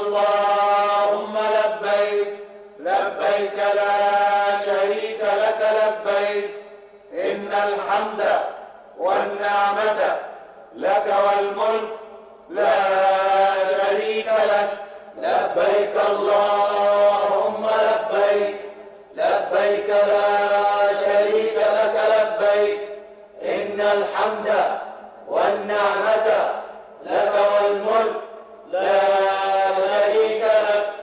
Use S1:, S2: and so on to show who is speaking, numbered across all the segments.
S1: اللهم لبيك لبيك لا شريك لك لبيك إن الحمد والنعمة لك والملك لا شريك لك لبيك اللهم لبيك لبيك لا شريك لك لبيك إن الحمد والنعمة لك والملك لا شريك لك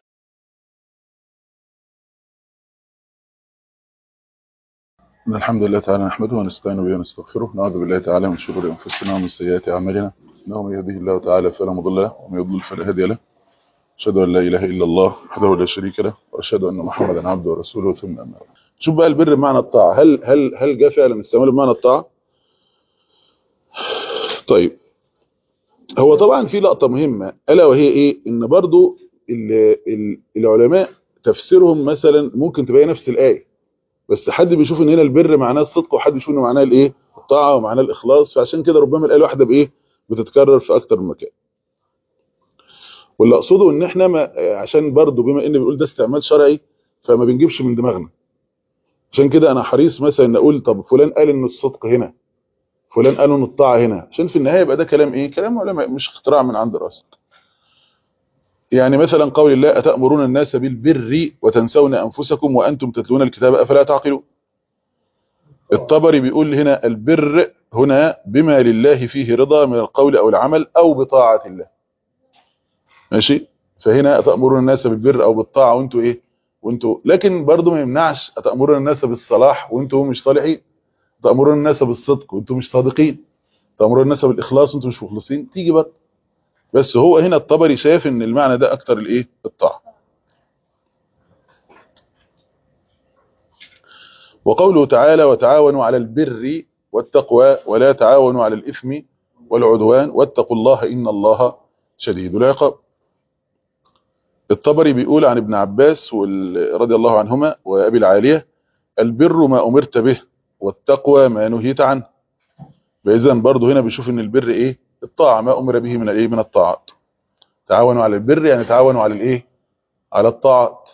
S2: إن الحمد لله تعالى نحمده ونستعين به ونستغفره نعوذ بالله تعالى من شرور أنفسنا ومن سيئات أعمالنا إنه من يهده الله تعالى فلا مضل له ومن يضلل فلا هادي له أشهد أن لا إله إلا الله وحده لا شريك له وأشهد أن محمدا عبده ورسوله ثم أما بعد شوف بقى البر بمعنى الطاعة هل هل هل جاء فعلا استعماله بمعنى الطاعة؟ طيب هو طبعا في لقطة مهمة ألا وهي إيه؟ إن برضو ال- ال- العلماء تفسيرهم مثلا ممكن تبقى نفس الآية بس حد بيشوف ان هنا البر معناه الصدق وحد يشوف ان معناه الايه الطاعه ومعناه الاخلاص فعشان كده ربما الايه الواحده بايه بتتكرر في اكتر من مكان واللي اقصده ان احنا ما عشان برضو بما ان بنقول ده استعمال شرعي فما بنجيبش من دماغنا عشان كده انا حريص مثلا ان اقول طب فلان قال ان الصدق هنا فلان قال ان الطاعه هنا عشان في النهايه يبقى ده كلام ايه كلام علماء مش اختراع من عند راسك يعني مثلا قول الله أتأمرون الناس بالبر وتنسون أنفسكم وأنتم تتلون الكتاب أفلا تعقلون الطبري بيقول هنا البر هنا بما لله فيه رضا من القول أو العمل أو بطاعة الله ماشي فهنا أتأمرون الناس بالبر أو بالطاعة وانتوا إيه وانتوا لكن برضو ما يمنعش أتأمرون الناس بالصلاح وانتوا مش صالحين تأمرون الناس بالصدق وانتوا مش صادقين تأمرون الناس بالإخلاص وانتوا مش مخلصين تيجي برضو بس هو هنا الطبري شايف ان المعنى ده اكتر الايه الطاعه وقوله تعالى وتعاونوا على البر والتقوى ولا تعاونوا على الاثم والعدوان واتقوا الله ان الله شديد العقاب الطبري بيقول عن ابن عباس وال- رضي الله عنهما وابي العاليه البر ما امرت به والتقوى ما نهيت عنه فاذا برضه هنا بيشوف ان البر ايه الطاعه ما امر به من الايه من الطاعات تعاونوا على البر يعني تعاونوا على الايه على الطاعات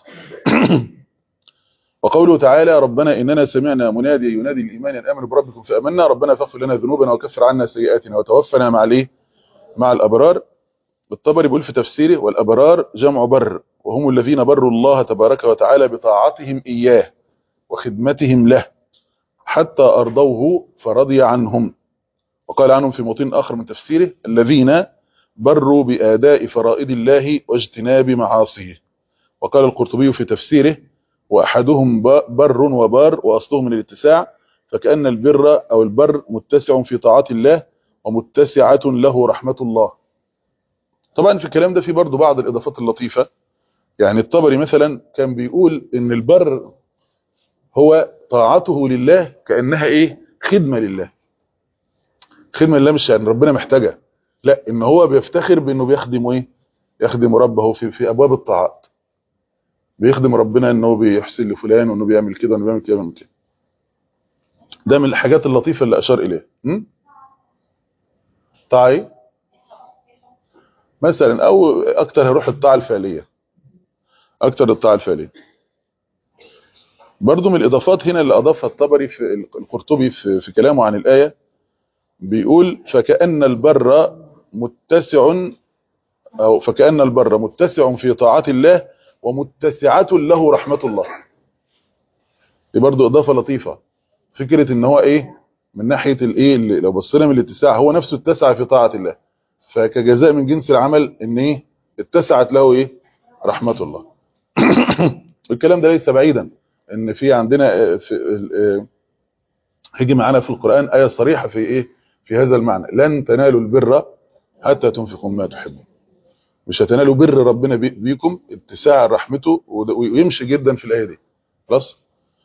S2: وقوله تعالى ربنا اننا سمعنا مناديا ينادي الايمان ان امنوا بربكم فامنا ربنا فاغفر لنا ذنوبنا وكفر عنا سيئاتنا وتوفنا مع الايه مع الابرار الطبري بيقول في تفسيره والابرار جمع بر وهم الذين بروا الله تبارك وتعالى بطاعتهم اياه وخدمتهم له حتى ارضوه فرضي عنهم وقال عنهم في موطن آخر من تفسيره الذين بروا بآداء فرائض الله واجتناب معاصيه وقال القرطبي في تفسيره وأحدهم ب- بر وبار وأصله من الاتساع فكأن البر أو البر متسع في طاعات الله ومتسعة له رحمة الله طبعا في الكلام ده في برضو بعض الإضافات اللطيفة يعني الطبري مثلا كان بيقول إن البر هو طاعته لله كأنها إيه خدمة لله خدمة لله مش يعني ربنا محتاجها لا ان هو بيفتخر بانه بيخدم ايه يخدم ربه في في ابواب الطاعات بيخدم ربنا انه بيحسن لفلان وانه بيعمل كده وانه بيعمل كده وانه كده ده من الحاجات اللطيفه اللي اشار اليها م? طاعي مثلا او اكتر هيروح الطاعه الفعليه اكتر الطاعه الفعليه برضو من الاضافات هنا اللي اضافها الطبري في القرطبي في, في كلامه عن الايه بيقول فكأن البر متسع أو فكأن البر متسع في طاعة الله ومتسعة له رحمة الله دي برضو إضافة لطيفة فكرة إن هو إيه من ناحية الإيه اللي لو بصينا من الاتساع هو نفسه اتسع في طاعة الله فكجزاء من جنس العمل إن إيه اتسعت له إيه رحمة الله الكلام ده ليس بعيدا إن في عندنا في هيجي معانا في القرآن آية صريحة في إيه في هذا المعنى لن تنالوا البر حتى تنفقوا ما تحبون مش هتنالوا بر ربنا بي- بيكم اتساع رحمته وده- ويمشي جدا في الآية دي خلاص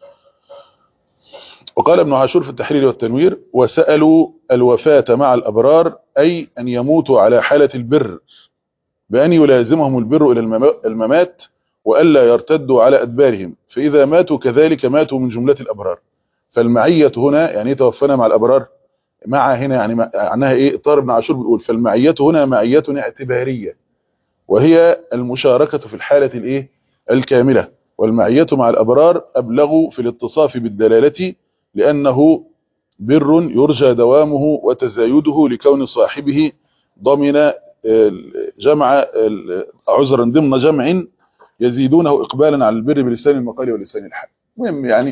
S2: وقال ابن عاشور في التحرير والتنوير وسألوا الوفاة مع الأبرار أي أن يموتوا على حالة البر بأن يلازمهم البر إلى المما- الممات وألا يرتدوا على أدبارهم فإذا ماتوا كذلك ماتوا من جملة الأبرار فالمعية هنا يعني إيه توفنا مع الأبرار مع هنا يعني معناها ايه طارق بن عاشور بيقول فالمعية هنا معية اعتبارية وهي المشاركة في الحالة الايه الكاملة والمعية مع الأبرار أبلغ في الاتصاف بالدلالة لأنه بر يرجى دوامه وتزايده لكون صاحبه ضمن جمع عذرا ضمن جمع يزيدونه إقبالا على البر بلسان المقال ولسان الحال مهم يعني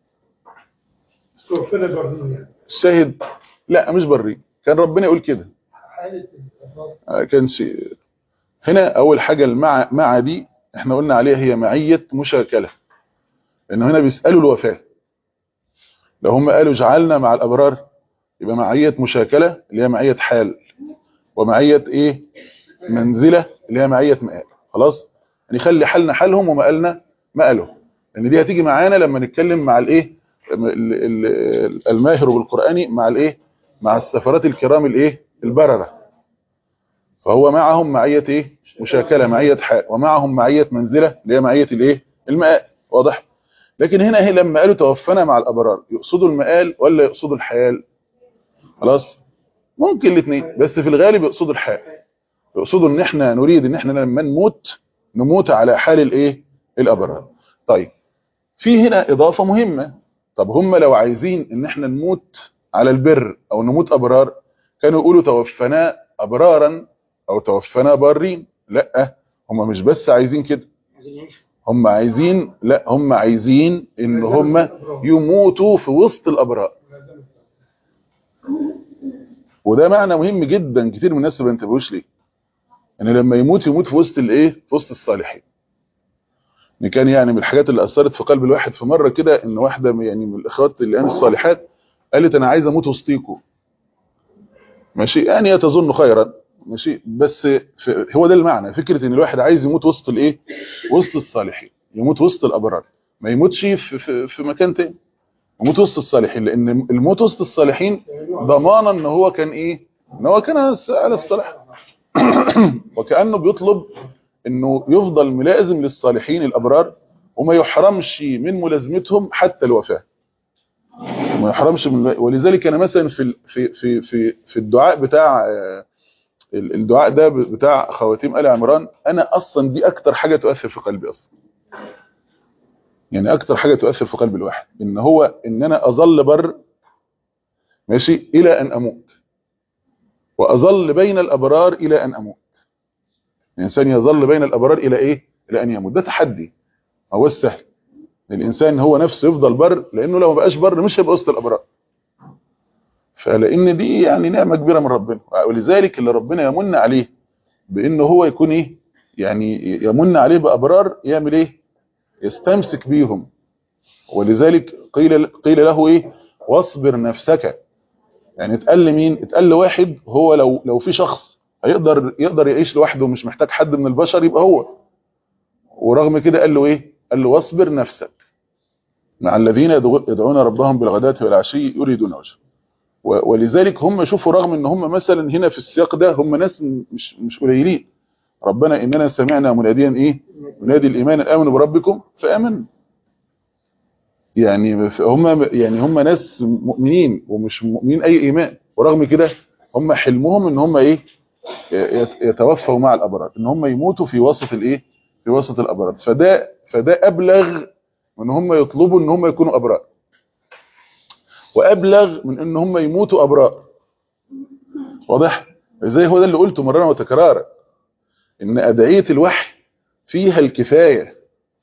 S3: توفنا برنية
S2: الشاهد لا مش بري كان ربنا يقول كده
S3: حالة الإفراط
S2: آه، كان شيء هنا أول حاجة المع مع دي احنا قلنا عليها هي معية مشاكلة لأنه هنا بيسألوا الوفاة لو هم قالوا جعلنا مع الأبرار يبقى معية مشاكلة اللي هي معية حال ومعية ايه منزلة اللي هي معية مآل خلاص يعني خلي حالنا حالهم ومآلنا مآلهم لأن دي هتيجي معانا لما نتكلم مع الايه ال- ال- الماهر بالقرآن مع الايه مع السفرات الكرام الايه البررة فهو معهم معية ايه مشاكلة معية حال ومعهم معية منزلة اللي هي معية الايه المآل واضح لكن هنا هي لما قالوا توفنا مع الأبرار يقصدوا المآل ولا يقصدوا الحيال خلاص ممكن الاثنين بس في الغالب يقصدوا الحال يقصدوا ان احنا نريد ان احنا لما نموت نموت على حال الايه الابرار طيب في هنا اضافه مهمه طب هم لو عايزين ان احنا نموت على البر او نموت ابرار كانوا يقولوا توفنا ابرارا او توفنا بارين لا هم مش بس عايزين كده
S3: عايزين يعيشوا
S2: هم عايزين لا هم عايزين ان هم يموتوا في وسط الابرار وده معنى مهم جدا كتير من الناس ما بينتبهوش ليه ان لما يموت يموت في وسط الايه في وسط الصالحين ان كان يعني من الحاجات اللي اثرت في قلب الواحد في مره كده ان واحده من- يعني من الاخوات اللي كانت الصالحات قالت انا عايزه اموت وسطيكم ماشي يعني هي تظن خيرا ماشي بس في هو ده المعنى فكره ان الواحد عايز يموت وسط الايه وسط الصالحين يموت وسط الابرار ما يموتش في في, في مكان تاني يموت وسط الصالحين لان الموت وسط الصالحين ضمانا ان هو كان ايه ان هو كان على الصلاح وكأنه بيطلب انه يفضل ملازم للصالحين الابرار وما يحرمش من ملازمتهم حتى الوفاة وما يحرمش من ولذلك انا مثلا في ال- في في في في الدعاء بتاع آه، ال- الدعاء ده بتاع خواتيم ال عمران انا اصلا دي اكتر حاجة تؤثر في قلبي اصلا يعني اكتر حاجة تؤثر في قلب الواحد ان هو ان انا اظل بر ماشي الى ان اموت واظل بين الابرار الى ان اموت الانسان يظل بين الابرار الى ايه الى ان يموت ده تحدي هو السهل الانسان هو نفسه يفضل بر لانه لو ما بقاش بر مش هيبقى وسط الابرار فلان دي يعني نعمه كبيره من ربنا ولذلك اللي ربنا يمن عليه بانه هو يكون ايه يعني يمن عليه بابرار يعمل ايه يستمسك بيهم ولذلك قيل قيل له ايه واصبر نفسك يعني اتقال لمين اتقال لواحد هو لو لو في شخص هيقدر يقدر يعيش لوحده ومش محتاج حد من البشر يبقى هو ورغم كده قال له ايه قال له واصبر نفسك مع الذين يدعو- يدعون ربهم بالغداة والعشي يريدون وجهه و- ولذلك هم شوفوا رغم ان هم مثلا هنا في السياق ده هم ناس م- مش مش قليلين ربنا اننا سمعنا مناديا ايه منادي الايمان امنوا بربكم فامنوا يعني هم يعني هم ناس مؤمنين ومش مؤمنين اي ايمان ورغم كده هم حلمهم ان هم ايه يت- يتوفوا مع الابرار ان هم يموتوا في وسط الايه في وسط الابرار فده فده ابلغ من هم يطلبوا ان هم يكونوا ابرار وابلغ من ان هم يموتوا ابرار واضح ازاي هو ده اللي قلته مرارا وتكرارا ان ادعيه الوحي فيها الكفايه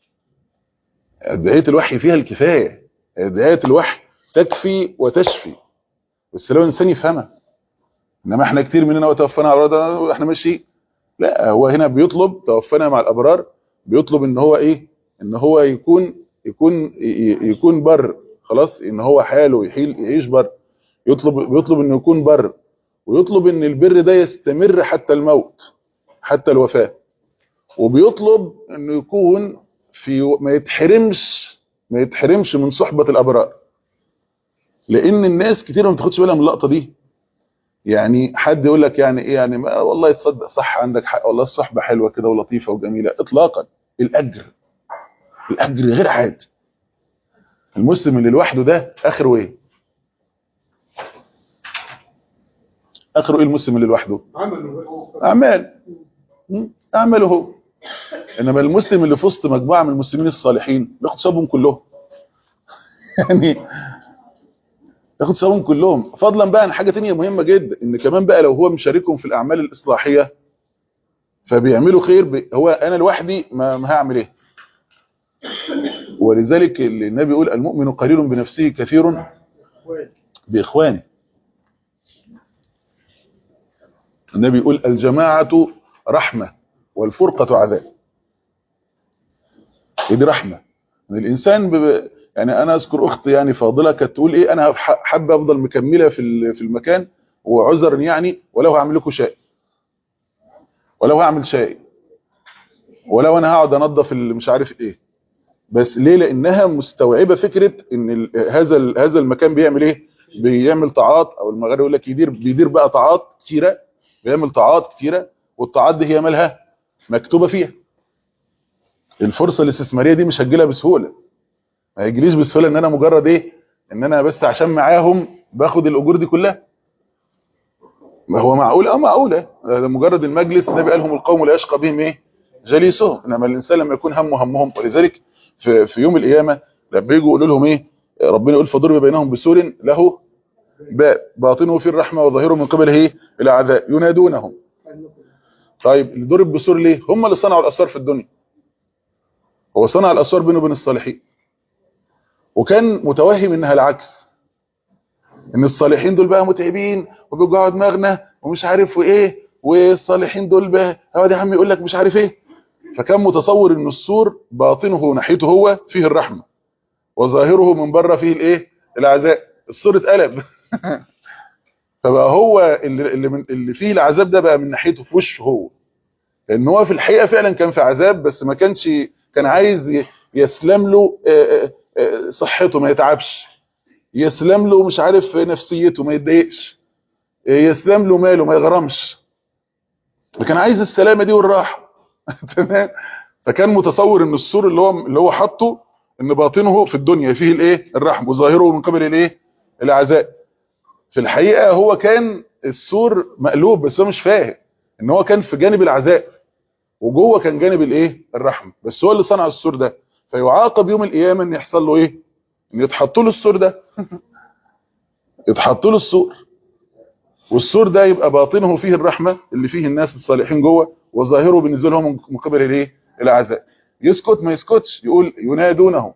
S2: ادعيه الوحي فيها الكفايه ادعيه الوحي تكفي وتشفي بس لو الانسان يفهمها انما احنا كتير مننا وتوفانا على الارض احنا ماشي لا هو هنا بيطلب توفانا مع الابرار بيطلب ان هو ايه ان هو يكون يكون ي- يكون بر خلاص ان هو حاله يحيل يعيش بر يطلب بيطلب انه يكون بر ويطلب ان البر ده يستمر حتى الموت حتى الوفاة وبيطلب انه يكون في ما يتحرمش ما يتحرمش من صحبة الابرار لان الناس كتير ما بتاخدش بالها من اللقطة دي يعني حد يقول لك يعني ايه يعني ما والله تصدق صح عندك حق والله الصحبة حلوة كده ولطيفة وجميلة اطلاقا الاجر الاجر غير عادي المسلم اللي لوحده ده اخره ايه اخره ايه المسلم اللي لوحده
S3: عملوا بس
S2: اعمال م? اعمله هو انما المسلم اللي في وسط مجموعه من المسلمين الصالحين بياخد ثوابهم كلهم يعني ياخد ثوابهم كلهم فضلا بقى عن حاجه تانية مهمه جدا ان كمان بقى لو هو مشاركهم في الاعمال الاصلاحيه فبيعملوا خير ب... هو انا لوحدي ما, ما هعمل ايه ولذلك النبي يقول المؤمن قليل بنفسه كثير باخوانه النبي يقول الجماعه رحمه والفرقه عذاب دي رحمه ان الانسان ب... يعني انا اذكر اخت يعني فاضله كانت تقول ايه انا حابه افضل مكمله في في المكان وعذرا يعني ولو هعمل لكم شاي ولو هعمل شاي ولو انا هقعد انظف مش عارف ايه بس ليه لانها مستوعبه فكره ان هذا هذا المكان بيعمل ايه بيعمل طاعات او المغرب يقول لك يدير بيدير بقى طاعات كتيره بيعمل طاعات كتيره والطاعات دي هي مالها مكتوبه فيها الفرصه الاستثماريه دي مش هتجيلها بسهوله ما يجيليش بسهوله ان انا مجرد ايه ان انا بس عشان معاهم باخد الاجور دي كلها ما هو معقول اه معقوله ده مجرد المجلس النبي قال هم القوم لا يشقى بهم ايه جليسهم انما الانسان لما يكون همه همهم ولذلك في, في يوم القيامه لما يجوا يقولوا لهم ايه ربنا يقول فضرب بينهم بسور له باب باطنه فيه الرحمه وظاهره من قبله ايه العذاب ينادونهم طيب اللي ضرب بسور ليه هم اللي صنعوا الاسوار في الدنيا هو صنع الاسوار بينه وبين الصالحين وكان متوهم انها العكس ان الصالحين دول بقى متعبين وبيوجعوا دماغنا ومش عارف وايه والصالحين دول بقى هو ده عم يقول لك مش عارف ايه فكان متصور ان السور باطنه ناحيته هو فيه الرحمه وظاهره من بره فيه الايه العذاب السور اتقلب فبقى هو اللي اللي, من اللي فيه العذاب ده بقى من ناحيته في وشه هو لان هو في الحقيقه فعلا كان في عذاب بس ما كانش كان عايز يسلم له صحته ما يتعبش يسلم له مش عارف نفسيته ما يتضايقش يسلم له ماله ما يغرمش فكان عايز السلامه دي والراحه تمام فكان متصور ان السور اللي هو اللي هو حاطه ان باطنه في الدنيا فيه الايه الرحم وظاهره من قبل الايه العذاب في الحقيقه هو كان السور مقلوب بس هو مش فاهم ان هو كان في جانب العذاب وجوه كان جانب الايه الرحمه بس هو اللي صنع السور ده فيعاقب يوم القيامه ان يحصل له ايه ان يتحط له السور ده يتحط له السور والسور ده يبقى باطنه فيه الرحمه اللي فيه الناس الصالحين جوه وظاهره بالنسبه لهم من قبل الايه العذاب يسكت ما يسكتش يقول ينادونهم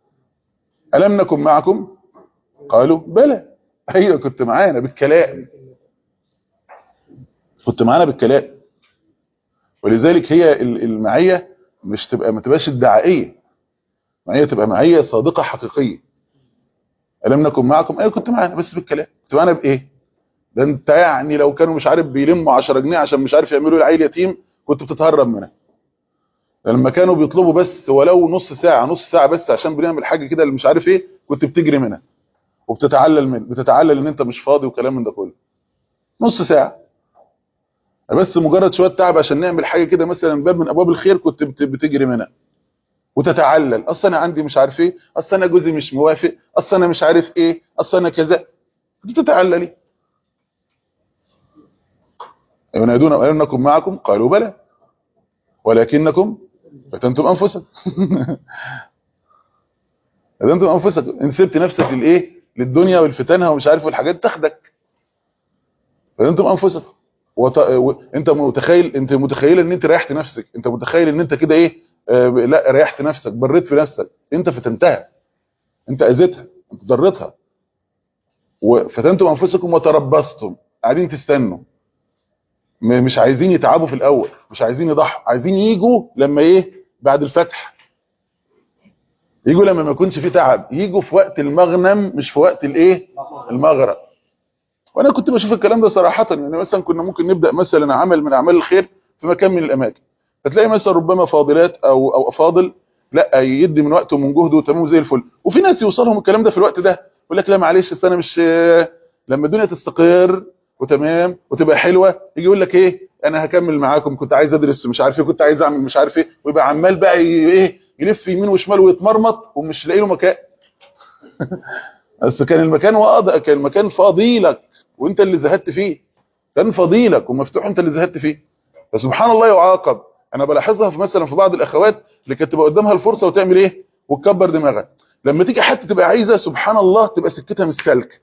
S2: الم نكن معكم قالوا بلى ايوه كنت معانا بالكلام كنت معانا بالكلام ولذلك هي المعيه مش تبقى ما تبقاش ادعائيه معيه تبقى معيه صادقه حقيقيه الم نكن معكم ايوه كنت معانا بس بالكلام كنت معانا بايه ده انت يعني لو كانوا مش عارف بيلموا 10 جنيه عشان مش عارف يعملوا العيل يتيم كنت بتتهرب منها لما كانوا بيطلبوا بس ولو نص ساعة نص ساعة بس عشان بنعمل حاجة كده اللي مش عارف ايه كنت بتجري منها وبتتعلل من بتتعلل ان انت مش فاضي وكلام من ده كله نص ساعة بس مجرد شوية تعب عشان نعمل حاجة كده مثلا باب من ابواب الخير كنت بتجري منها وتتعلل اصل انا عندي مش عارف ايه اصل انا جوزي مش موافق اصل انا مش عارف ايه اصل انا كذا كنت بتتعللي ينادون ألم معكم قالوا بلى ولكنكم فتنتم أنفسكم فتنتم أنفسكم إن سبت نفسك للإيه للدنيا والفتنها ومش عارف والحاجات تاخدك فتنتم أنفسكم وط... و... انت متخيل انت متخيل ان انت ريحت نفسك انت متخيل ان انت كده ايه آه لا ريحت نفسك بريت في نفسك انت فتنتها انت اذيتها انت ضرتها وفتنتم انفسكم وتربصتم قاعدين تستنوا مش عايزين يتعبوا في الاول مش عايزين يضحوا عايزين يجوا لما ايه بعد الفتح يجوا لما ما يكونش في تعب يجوا في وقت المغنم مش في وقت الايه المغرب وانا كنت بشوف الكلام ده صراحه يعني مثلا كنا ممكن نبدا مثلا عمل من اعمال الخير في مكان من الاماكن فتلاقي مثلا ربما فاضلات او او افاضل لا يدي من وقته ومن جهده وتمام زي الفل وفي ناس يوصلهم الكلام ده في الوقت ده يقول لك لا معلش انا مش لما الدنيا تستقر وتمام وتبقى حلوه يجي يقول لك ايه انا هكمل معاكم كنت عايز ادرس مش عارف ايه كنت عايز اعمل مش عارف ايه ويبقى عمال بقى ايه يلف يمين وشمال ويتمرمط ومش لاقي له مكان بس كان المكان واضح كان المكان فاضيلك وانت اللي زهدت فيه كان فضيلك ومفتوح انت اللي زهدت فيه فسبحان الله يعاقب انا بلاحظها في مثلا في بعض الاخوات اللي كانت تبقى قدامها الفرصه وتعمل ايه وتكبر دماغها لما تيجي حتى تبقى عايزه سبحان الله تبقى سكتها مش سالكه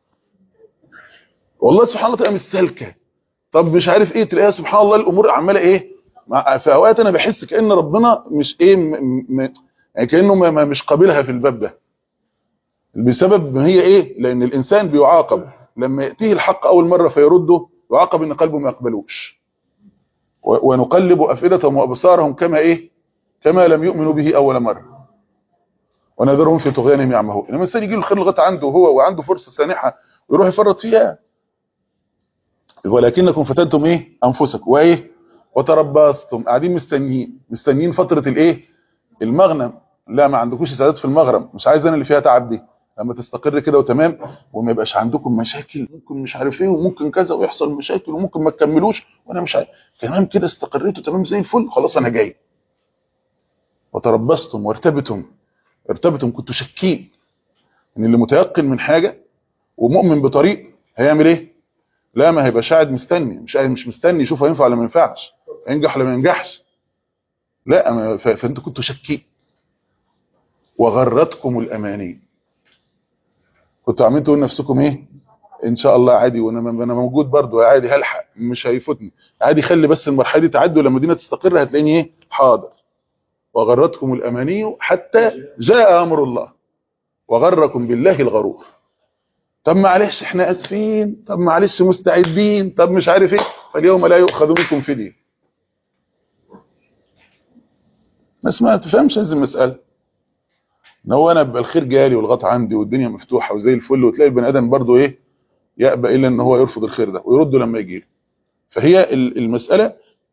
S2: والله سبحان الله تبقى مش سالكه طب مش عارف ايه تلاقيها سبحان الله الامور عماله ايه مع- في اوقات انا بحس كان ربنا مش ايه م... م... يعني كانه ما ما- مش قابلها في الباب ده بسبب ما هي ايه لان الانسان بيعاقب لما ياتيه الحق اول مره فيرده يعاقب ان قلبه ما يقبلوش و- ونقلب افئدتهم وابصارهم كما ايه كما لم يؤمنوا به اول مره ونذرهم في طغيانهم يعمهون لما الانسان يجي له الخير لغايه عنده هو وعنده فرصه سانحه ويروح يفرط فيها ولكنكم فتنتم ايه انفسكم وايه وتربصتم قاعدين مستنيين مستنيين فتره الايه المغنم لا ما عندكوش سعادات في المغرم مش عايز انا اللي فيها تعب دي لما تستقر كده وتمام وما يبقاش عندكم مشاكل ممكن مش عارف ايه وممكن كذا ويحصل مشاكل وممكن ما تكملوش وانا مش عارف تمام كده استقريتوا تمام زي الفل خلاص انا جاي وتربصتم وارتبتم ارتبتم كنتوا شاكين ان اللي متيقن من حاجه ومؤمن بطريق هيعمل ايه لا ما هيبقى قاعد مستني مش قاعد مش مستني يشوف هينفع ولا ما ينفعش ينجح ولا ما ينجحش لا ما- ف- فانتوا كنتوا شاكين وغرتكم الاماني كنتوا عاملين تقولوا لنفسكم ايه ان شاء الله عادي وانا انا موجود برضو عادي هلحق مش هيفوتني عادي خلي بس المرحله دي تعدي ولما الدنيا تستقر هتلاقيني ايه حاضر وغرتكم الاماني حتى جاء امر الله وغركم بالله الغرور طب معلش احنا اسفين طب معلش مستعدين طب مش عارف ايه فاليوم لا يؤخذ منكم فديه ناس ما تفهمش هذه المساله ان هو انا بيبقى الخير جالي والغط عندي والدنيا مفتوحه وزي الفل وتلاقي البني ادم برضه ايه يأبى الا ان هو يرفض الخير ده ويرده لما يجي له فهي ال- المساله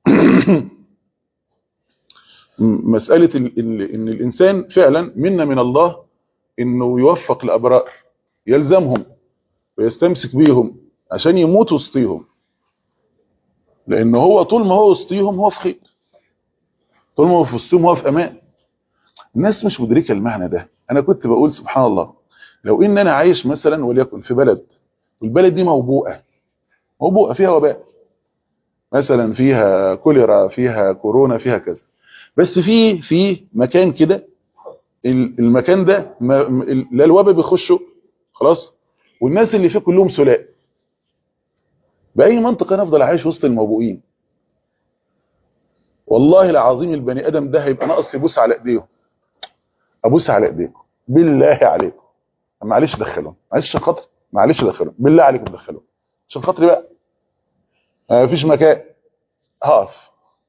S2: مساله ال- ال- ان الانسان فعلا منا من الله انه يوفق الابرار يلزمهم ويستمسك بيهم عشان يموت وسطيهم لان هو طول ما هو وسطيهم هو في خير طول ما هو في وسطهم هو في امان الناس مش مدركه المعنى ده انا كنت بقول سبحان الله لو ان انا عايش مثلا وليكن في بلد والبلد دي موبوءه موبوءه فيها وباء مثلا فيها كوليرا فيها كورونا فيها كذا بس في في مكان كده ال- المكان ده ما م- ال- لا الوباء بيخشوا خلاص والناس اللي فيه كلهم سلاء باي منطق انا افضل عايش وسط الموبوئين والله العظيم البني ادم ده هيبقى ناقص يبوس على ايديهم ابوس على ايديكم بالله عليكم معلش دخلهم معلش عشان خاطر معلش دخلهم بالله عليكم دخلهم عشان خاطري بقى ما فيش مكان هقف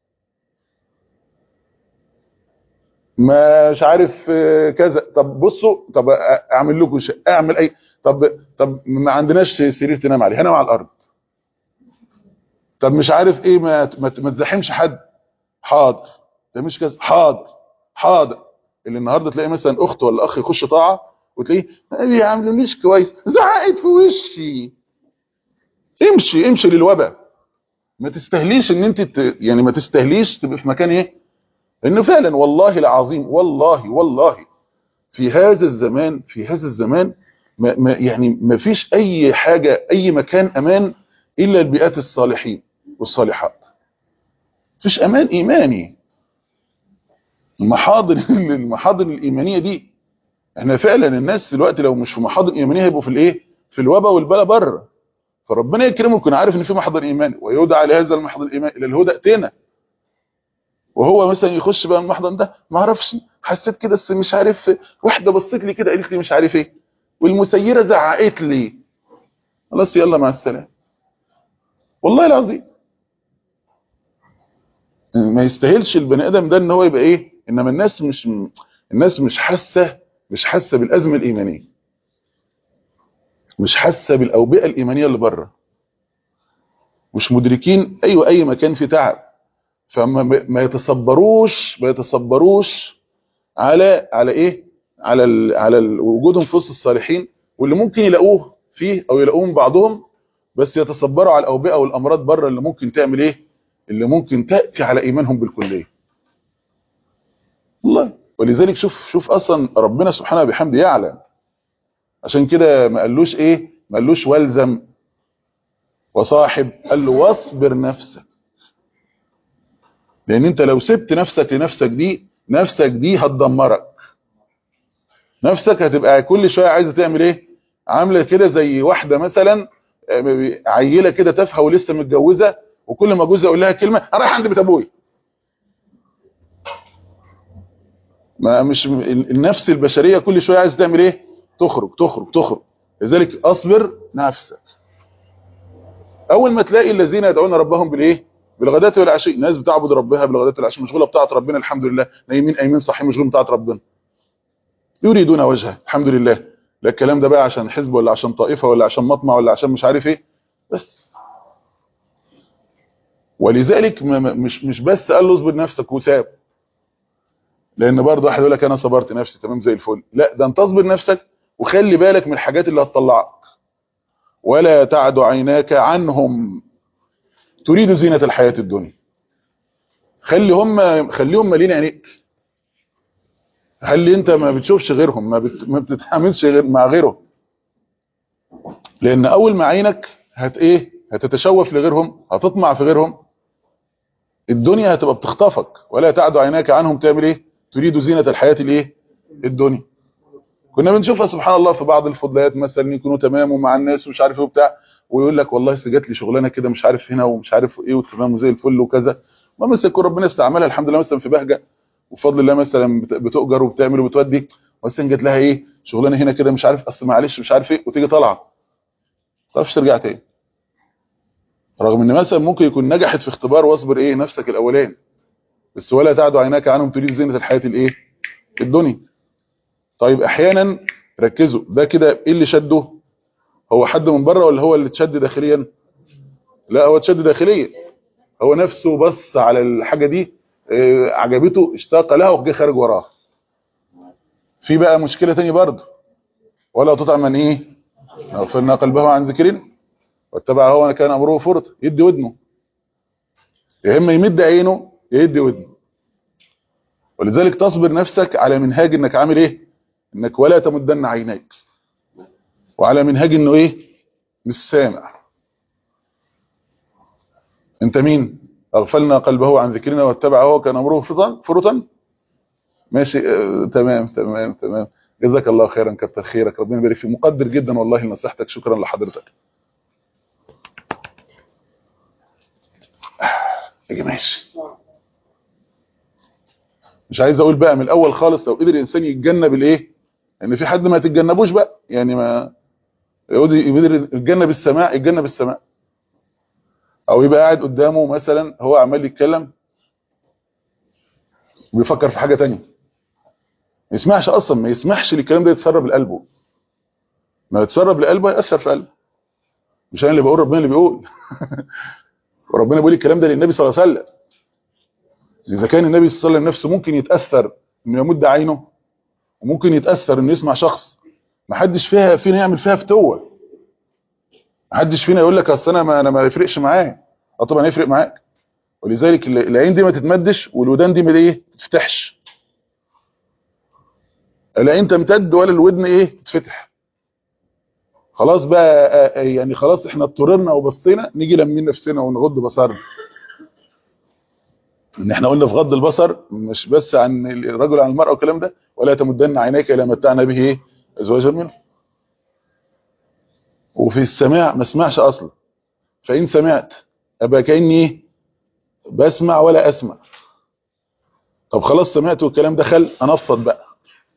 S2: مش عارف آه، كذا طب بصوا طب اعمل لكم شيء اعمل اي طب طب ما عندناش سرير تنام عليه هنام على الارض طب مش عارف ايه ما ما ما تزاحمش حد حاضر ده مش كذا حاضر حاضر اللي النهارده تلاقي مثلا اخت ولا اخ يخش طاعه وتلاقيه ما بيعاملونيش كويس زعقت في وشي امشي امشي للوباء ما تستهليش ان انت ت... يعني ما تستهليش تبقى في مكان ايه لانه فعلا والله العظيم والله والله في هذا الزمان في هذا الزمان ما ما يعني ما فيش اي حاجه اي مكان امان الا البيئات الصالحين والصالحات مفيش امان ايماني المحاضن المحاضن الايمانيه دي احنا فعلا الناس دلوقتي لو مش في محاضن ايمانيه هيبقوا في الايه في الوباء والبلا بره فربنا يكرمه يكون عارف ان في محضر ايماني ويدعى لهذا المحضر الايماني الى الهدى اتينا وهو مثلا يخش بقى المحضن ده ما اعرفش حسيت كده بس مش عارف واحده بصت لي كده قالت لي مش عارف ايه والمسيره زعقت لي خلاص يلا مع السلامه والله العظيم ما يستاهلش البني ادم ده ان هو يبقى ايه انما الناس مش الناس مش حاسه مش حاسه بالازمه الايمانيه مش حاسه بالاوبئه الايمانيه اللي بره مش مدركين ايوه اي مكان فيه تعب فما ما يتصبروش ما يتصبروش على على ايه على ال على ال وجودهم في وسط الصالحين واللي ممكن يلاقوه فيه او يلاقوه من بعضهم بس يتصبروا على الاوبئه والامراض بره اللي ممكن تعمل ايه اللي ممكن تاتي على ايمانهم بالكليه والله ولذلك شوف شوف اصلا ربنا سبحانه بحمده يعلم عشان كده ما قالوش ايه ما قالوش والزم وصاحب قال له واصبر نفسك لان انت لو سبت نفسك لنفسك دي نفسك دي هتدمرك نفسك هتبقى كل شويه عايزه تعمل ايه عامله كده زي واحده مثلا آه، عيله كده تافهه ولسه متجوزه وكل ما جوزها يقول لها كلمه انا رايح عند بيت ابويا ما مش النفس البشريه كل شويه عايزه تعمل ايه تخرج تخرج تخرج لذلك اصبر نفسك اول ما تلاقي الذين يدعون ربهم بالايه بالغداة والعشي ناس بتعبد ربها بالغداة والعشي مشغوله بتاعه ربنا الحمد لله نايمين قايمين صاحيين مشغولين بتاعه ربنا يريدون وجهه الحمد لله لا الكلام ده بقى عشان حزب ولا عشان طائفه ولا عشان مطمع ولا عشان مش عارف ايه بس ولذلك م- م- مش مش بس قال له اصبر نفسك وساب لان برضه واحد يقول لك انا صبرت نفسي تمام زي الفل لا ده انت اصبر نفسك وخلي بالك من الحاجات اللي هتطلعك ولا تعد عيناك عنهم تريد زينة الحياة الدنيا خلي هم خليهم مالين عينيك خلي انت ما بتشوفش غيرهم ما, بت... ما بتتعاملش غير مع غيرهم لان اول ما عينك هت ايه هتتشوف لغيرهم هتطمع في غيرهم الدنيا هتبقى بتخطفك ولا تعد عيناك عنهم تعمل ايه تريد زينة الحياة الايه الدنيا كنا بنشوفها سبحان الله في بعض الفضليات مثلا يكونوا تمام ومع الناس ومش عارف ايه وبتاع ويقول لك والله لسه جات لي شغلانه كده مش عارف هنا ومش عارف ايه وتمام وزي الفل وكذا ما مثلا يكون ربنا استعملها الحمد لله مثلا في بهجه وبفضل الله مثلا بت- بتؤجر وبتعمل وبتودي مثلا جات لها ايه شغلانه هنا كده مش عارف اصل معلش مش عارف ايه وتيجي طالعه ما تعرفش ترجع تاني رغم ان مثلا ممكن يكون نجحت في اختبار واصبر ايه نفسك الاولاني بس ولا تعد عيناك عنهم تريد زينه الحياه الايه الدنيا طيب احيانا ركزوا ده كده ايه اللي شده هو حد من بره ولا هو اللي اتشد داخليا لا هو اتشد داخليا هو نفسه بص على الحاجه دي آه، عجبته اشتاق لها وجه خارج وراها في بقى مشكله تاني برضه ولا تطع من ايه غفلنا قلبه عن ذكرنا واتبع هو كان امره فرط يدي ودنه يا اما يمد عينه يا يدي ودنه ولذلك تصبر نفسك على منهاج انك عامل ايه انك ولا تمدن عينيك وعلى منهاج انه ايه مش سامع انت مين اغفلنا قلبه عن ذكرنا واتبع هو كان امره فرطا فرطا ماشي اه تمام تمام تمام جزاك الله خيرا كتر خيرك ربنا يبارك فيك مقدر جدا والله نصيحتك شكرا لحضرتك اجي ماشي مش عايز اقول بقى من الاول خالص لو قدر الانسان يتجنب الايه ان في حد ما تتجنبوش بقى يعني ما يقدر يقدر يتجنب السماع يتجنب السماع او يبقى قاعد قدامه مثلا هو عمال يتكلم وبيفكر في حاجة تانية ما يسمعش اصلا ما يسمحش للكلام ده يتسرب لقلبه ما يتسرب لقلبه هيأثر في قلبه مش انا اللي بقول ربنا اللي بيقول وربنا بيقول الكلام ده للنبي صلى الله عليه وسلم اذا كان النبي صلى الله عليه وسلم نفسه ممكن يتأثر انه يمد عينه وممكن يتأثر انه يسمع شخص ما حدش فيها فينا يعمل فيها فتوه ما حدش فينا يقول لك اصل انا ما انا ما يفرقش معايا اه طبعا يفرق معاك ولذلك ال- العين دي ما تتمدش والودان دي ما ايه تتفتحش العين تمتد ولا الودن ايه تتفتح خلاص بقى آه، آه، يعني خلاص احنا اضطررنا وبصينا نيجي لمين نفسنا ونغض بصرنا ان احنا قلنا في غض البصر مش بس عن الرجل عن المرأة والكلام ده ولا تمدن عينيك الى متعنا به ايه ازواجا منه وفي السماع ما اسمعش اصلا فان سمعت ابقى كاني إيه؟ بسمع ولا اسمع طب خلاص سمعت والكلام دخل انفض بقى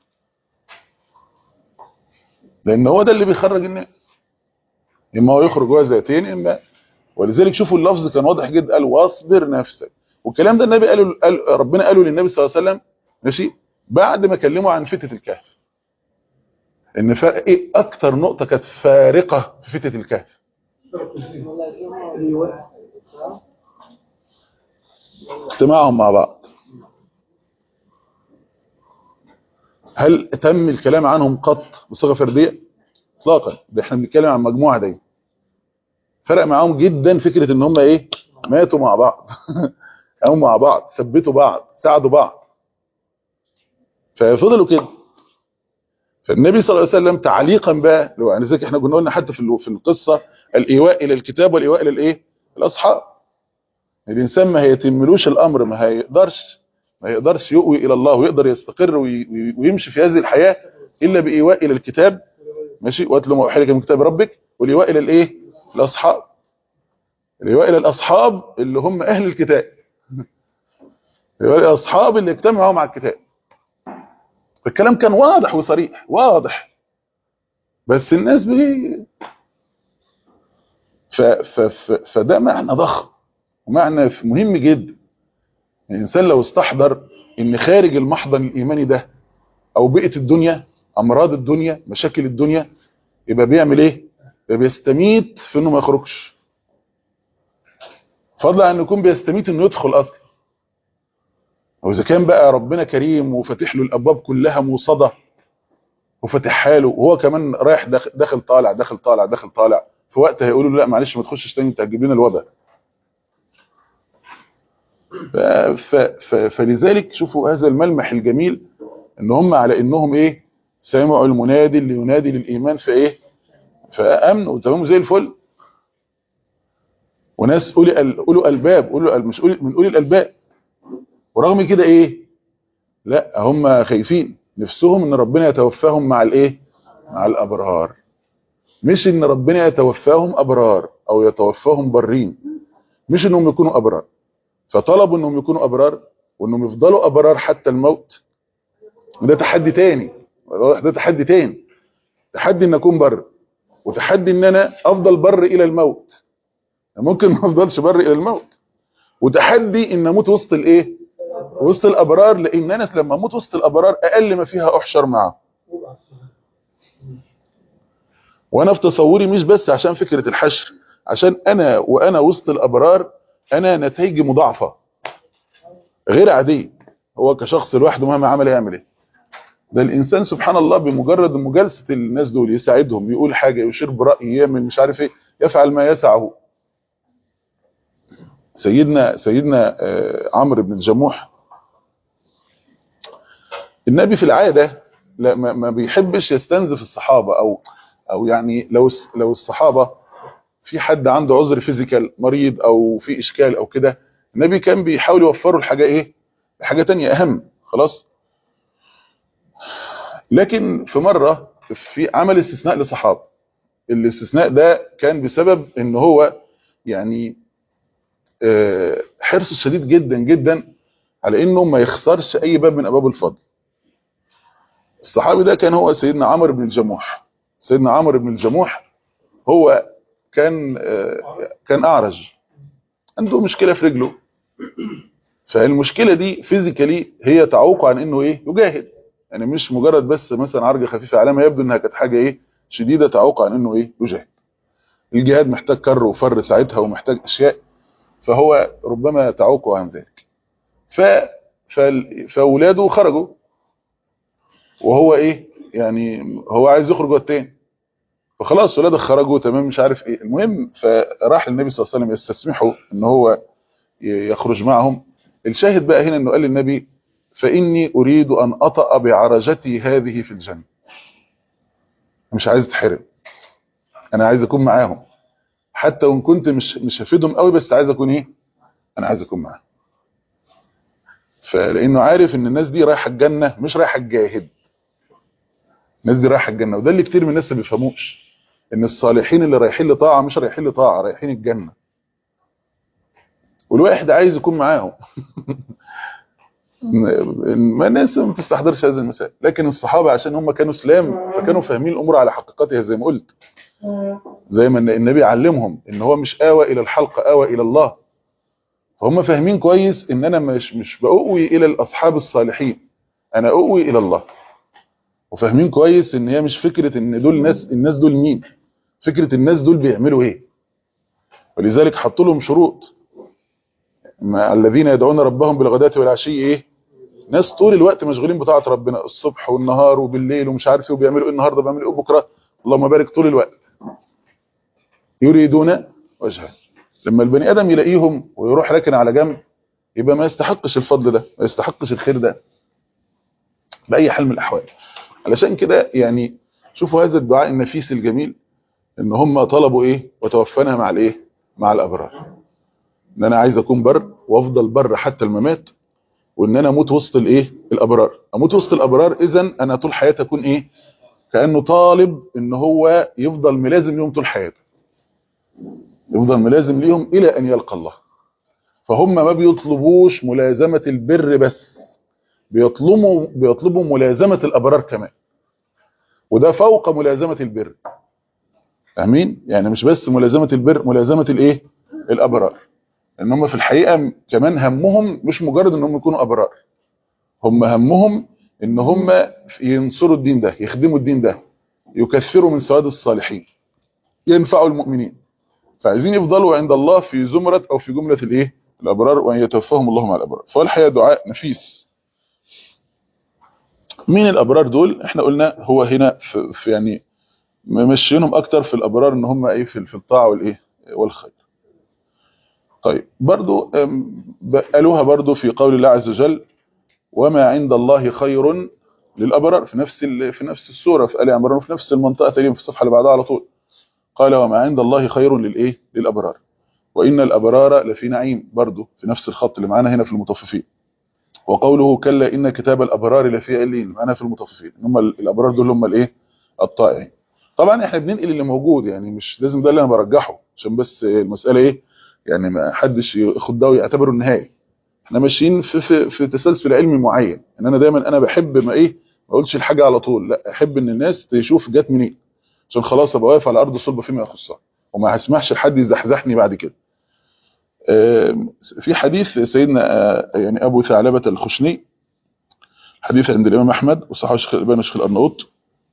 S2: لان هو ده اللي بيخرج الناس اما هو يخرج هو ذاتين اما ولذلك شوفوا اللفظ كان واضح جدا قال واصبر نفسك والكلام ده النبي قاله قال ربنا قاله للنبي صلى الله عليه وسلم ماشي بعد ما كلمه عن فتة الكهف ان فرق ايه اكتر نقطة كانت فارقة في فتة الكهف اجتماعهم مع بعض هل تم الكلام عنهم قط بصيغه فرديه اطلاقا ده احنا بنتكلم عن مجموعه دي فرق معاهم جدا فكره ان هم ايه ماتوا مع بعض او مع بعض ثبتوا بعض ساعدوا بعض ففضلوا كده فالنبي صلى الله عليه وسلم تعليقا بقى لو يعني زي احنا كنا قلنا حتى في ال- في القصه الايواء الى الكتاب والايواء الى الايه الاصحاب الانسان ما هيتملوش الامر ما هيقدرش ما يقدرش يؤوي الى الله ويقدر يستقر وي- وي- ويمشي في هذه الحياه الا بايواء الى الكتاب ماشي واتلو ما اوحي لك من كتاب ربك والايواء الى الايه الاصحاب الايواء الى الاصحاب اللي هم اهل الكتاب الايواء الى الاصحاب اللي اجتمعوا مع الكتاب الكلام كان واضح وصريح واضح بس الناس بي ف ف ف فده معنى ضخم ومعنى ف- مهم جدا الانسان لو استحضر ان خارج المحضن الايماني ده او بيئه الدنيا امراض الدنيا مشاكل الدنيا يبقى بيعمل ايه يبقى بيستميت في انه ما يخرجش فضلا عن يكون بيستميت انه يدخل اصلا واذا كان بقى ربنا كريم وفاتح له الابواب كلها موصده وفاتحها له وهو كمان رايح داخل, داخل طالع داخل طالع داخل طالع في وقت هيقولوا له لا معلش ما تخشش تاني انت هتجيب لنا الوضع ف ف ف فلذلك شوفوا هذا الملمح الجميل ان هم على انهم ايه سمعوا المنادي اللي ينادي للايمان في ايه فامنوا وتمام زي الفل وناس اولي ال- اولو الباب اولو ال- مش أولي من اولي الالباب ورغم كده ايه لا هم خايفين نفسهم ان ربنا يتوفاهم مع الايه مع الابرار مش ان ربنا يتوفاهم ابرار او يتوفاهم برين مش انهم يكونوا ابرار فطلبوا انهم يكونوا ابرار وانهم يفضلوا ابرار حتى الموت وده تحدي تاني ده تحدي تاني تحدي ان اكون بر وتحدي ان انا افضل بر الى الموت ممكن ما افضلش بر الى الموت وتحدي ان اموت وسط الايه وسط الابرار لان انا لما اموت وسط الابرار اقل ما فيها احشر معه وانا في تصوري مش بس عشان فكرة الحشر عشان انا وانا وسط الابرار انا نتائجي مضاعفة غير عادية هو كشخص لوحده مهما عمل يعمل ايه ده الانسان سبحان الله بمجرد مجالسة الناس دول يساعدهم يقول حاجة يشير برأي يعمل مش عارف ايه يفعل ما يسعه سيدنا سيدنا آه، عمرو بن الجموح النبي في العادة لا ما ما بيحبش يستنزف الصحابة او او يعني لو الس- لو الصحابة في حد عنده عذر فيزيكال مريض او في اشكال او كده النبي كان بيحاول يوفره الحاجة ايه حاجة تانية اهم خلاص لكن في مرة في عمل استثناء لصحابة الاستثناء ده كان بسبب ان هو يعني آه، حرصه شديد جدا جدا على انه ما يخسرش اي باب من ابواب الفضل الصحابي ده كان هو سيدنا عمرو بن الجموح سيدنا عمرو بن الجموح هو كان آه، كان اعرج عنده مشكله في رجله فالمشكله دي فيزيكالي هي تعوقه عن انه ايه يجاهد يعني مش مجرد بس مثلا عرجه خفيفه على ما يبدو انها كانت حاجه ايه شديده تعوقه عن انه ايه يجاهد الجهاد محتاج كر وفر ساعتها ومحتاج اشياء فهو ربما تعوقه عن ذلك ف فال- فاولاده خرجوا وهو ايه يعني هو عايز يخرج والتاني فخلاص ولاده خرجوا تمام مش عارف ايه المهم فراح النبي صلى الله عليه وسلم يستسمحه ان هو ي- يخرج معهم الشاهد بقى هنا انه قال للنبي فاني اريد ان اطأ بعرجتي هذه في الجنه مش عايز اتحرم انا عايز اكون معاهم حتى وان كنت مش مش هفيدهم قوي بس عايز اكون ايه انا عايز اكون معاهم فلانه عارف ان الناس دي رايحه الجنه مش رايحه تجاهد الناس دي رايحه الجنه وده اللي كتير من الناس ما بيفهموش ان الصالحين اللي رايحين لطاعه مش رايحين لطاعه رايحين الجنه والواحد عايز يكون معاهم ما الناس ما بتستحضرش هذه المسائل لكن الصحابه عشان هم كانوا اسلام فكانوا فاهمين الامور على حقيقتها زي ما قلت زي ما النبي علمهم ان هو مش آوى الى الحلقه آوى الى الله فهم فاهمين كويس ان انا مش مش بأوي الى الاصحاب الصالحين انا أوي الى الله وفاهمين كويس ان هي مش فكره ان دول ناس الناس دول مين فكره الناس دول بيعملوا ايه ولذلك حطوا لهم شروط ما الذين يدعون ربهم بالغداة والعشي ايه ناس طول الوقت مشغولين بطاعه ربنا الصبح والنهار وبالليل ومش عارف ايه وبيعملوا ايه النهارده بيعملوا ايه بكره اللهم بارك طول الوقت يريدون وجهه لما البني ادم يلاقيهم ويروح راكن على جنب يبقى ما يستحقش الفضل ده ما يستحقش الخير ده باي حال من الاحوال علشان كده يعني شوفوا هذا الدعاء النفيس الجميل ان هم طلبوا ايه وتوفنا مع الايه مع الابرار ان انا عايز اكون بر وافضل بر حتى الممات وان انا اموت وسط الايه الابرار اموت وسط الابرار اذا انا طول حياتي اكون ايه كانه طالب ان هو يفضل ملازم ليهم طول حياته يفضل ملازم ليهم الى ان يلقى الله فهم ما بيطلبوش ملازمه البر بس بيطلبوا بيطلبوا ملازمه الابرار كمان وده فوق ملازمه البر فاهمين يعني مش بس ملازمه البر ملازمه الايه الابرار ان هم في الحقيقه كمان همهم مش مجرد ان هم يكونوا ابرار هم همهم ان هم ينصروا الدين ده يخدموا الدين ده يكثروا من سواد الصالحين ينفعوا المؤمنين فعايزين يفضلوا عند الله في زمرة او في جملة الايه الابرار وان يتوفاهم الله مع الابرار فهو الحقيقه دعاء نفيس مين الابرار دول احنا قلنا هو هنا في, في يعني ممشينهم اكتر في الابرار ان هم ايه في, في الطاعه والايه والخير طيب برضو قالوها برضو في قول الله عز وجل وما عند الله خير للابرار في نفس في نفس السوره في ال عمران وفي نفس المنطقه تقريبا في الصفحه اللي بعدها على طول قال وما عند الله خير للايه للابرار وان الابرار لفي نعيم برضو في نفس الخط اللي معانا هنا في المطففين وقوله كلا ان كتاب الابرار لفي علين معانا في المطففين هم الابرار دول هم الايه الطائعين طبعا احنا بننقل اللي موجود يعني مش لازم ده اللي انا برجحه عشان بس المساله ايه يعني ما حدش ياخد ده ويعتبره النهايه احنا ماشيين في في في تسلسل علمي معين ان انا دايما انا بحب ما ايه ما اقولش الحاجه على طول لا احب ان الناس تشوف جت منين عشان خلاص ابقى واقف على ارض صلبه فيما يخصها وما هسمحش لحد يزحزحني بعد كده في حديث سيدنا يعني ابو ثعلبه الخشني حديث عند الامام احمد وصححه الشيخ الالباني والشيخ الارناؤوط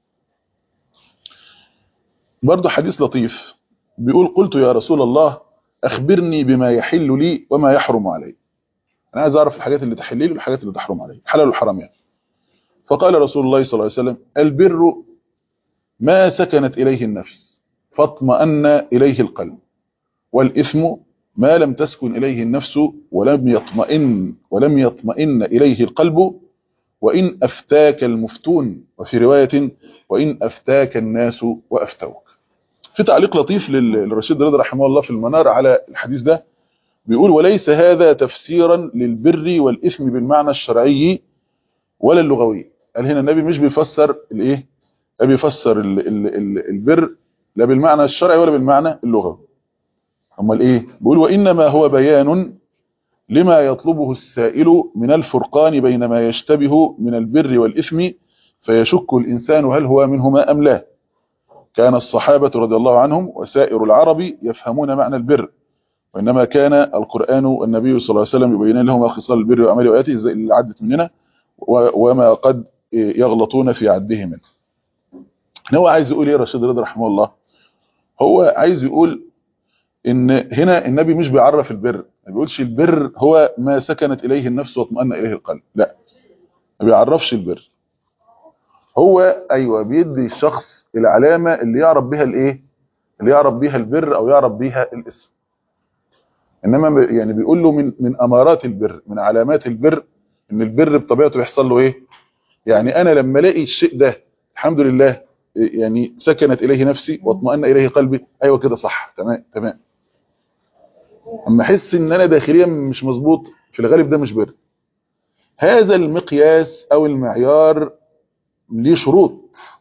S2: برضه حديث لطيف بيقول قلت يا رسول الله اخبرني بما يحل لي وما يحرم علي انا عايز اعرف الحاجات اللي تحل لي والحاجات اللي تحرم علي حلال والحرام يعني فقال رسول الله صلى الله عليه وسلم البر ما سكنت اليه النفس فاطمأن اليه القلب والاثم ما لم تسكن اليه النفس ولم يطمئن ولم يطمئن اليه القلب وان افتاك المفتون وفي روايه وان افتاك الناس وافتوك في تعليق لطيف للرشيد رضا رحمه الله في المنار على الحديث ده بيقول وليس هذا تفسيرا للبر والإثم بالمعنى الشرعي ولا اللغوي قال هنا النبي مش بيفسر الايه لا بيفسر ال ال ال البر لا بالمعنى الشرعي ولا بالمعنى اللغوي امال ايه بيقول وانما هو بيان لما يطلبه السائل من الفرقان بين ما يشتبه من البر والإثم فيشك الإنسان هل هو منهما أم لا كان الصحابة رضي الله عنهم وسائر العرب يفهمون معنى البر وإنما كان القرآن والنبي صلى الله عليه وسلم يبين لهم خصال البر وأعمال وآياته زي اللي عدت مننا وما قد يغلطون في عده منه هو عايز يقول ايه رشيد رضا رحمه الله هو عايز يقول ان هنا النبي مش بيعرف البر ما بيقولش البر هو ما سكنت اليه النفس واطمأن اليه القلب لا ما بيعرفش البر هو ايوه بيدي الشخص العلامه اللي يعرف بها الايه اللي يعرف بها البر او يعرف بها الاسم انما يعني بيقول له من من امارات البر من علامات البر ان البر بطبيعته بيحصل له ايه يعني انا لما الاقي الشيء ده الحمد لله يعني سكنت اليه نفسي واطمأن اليه قلبي ايوه كده صح تمام تمام اما احس ان انا داخليا مش مظبوط في الغالب ده مش بر هذا المقياس او المعيار ليه شروط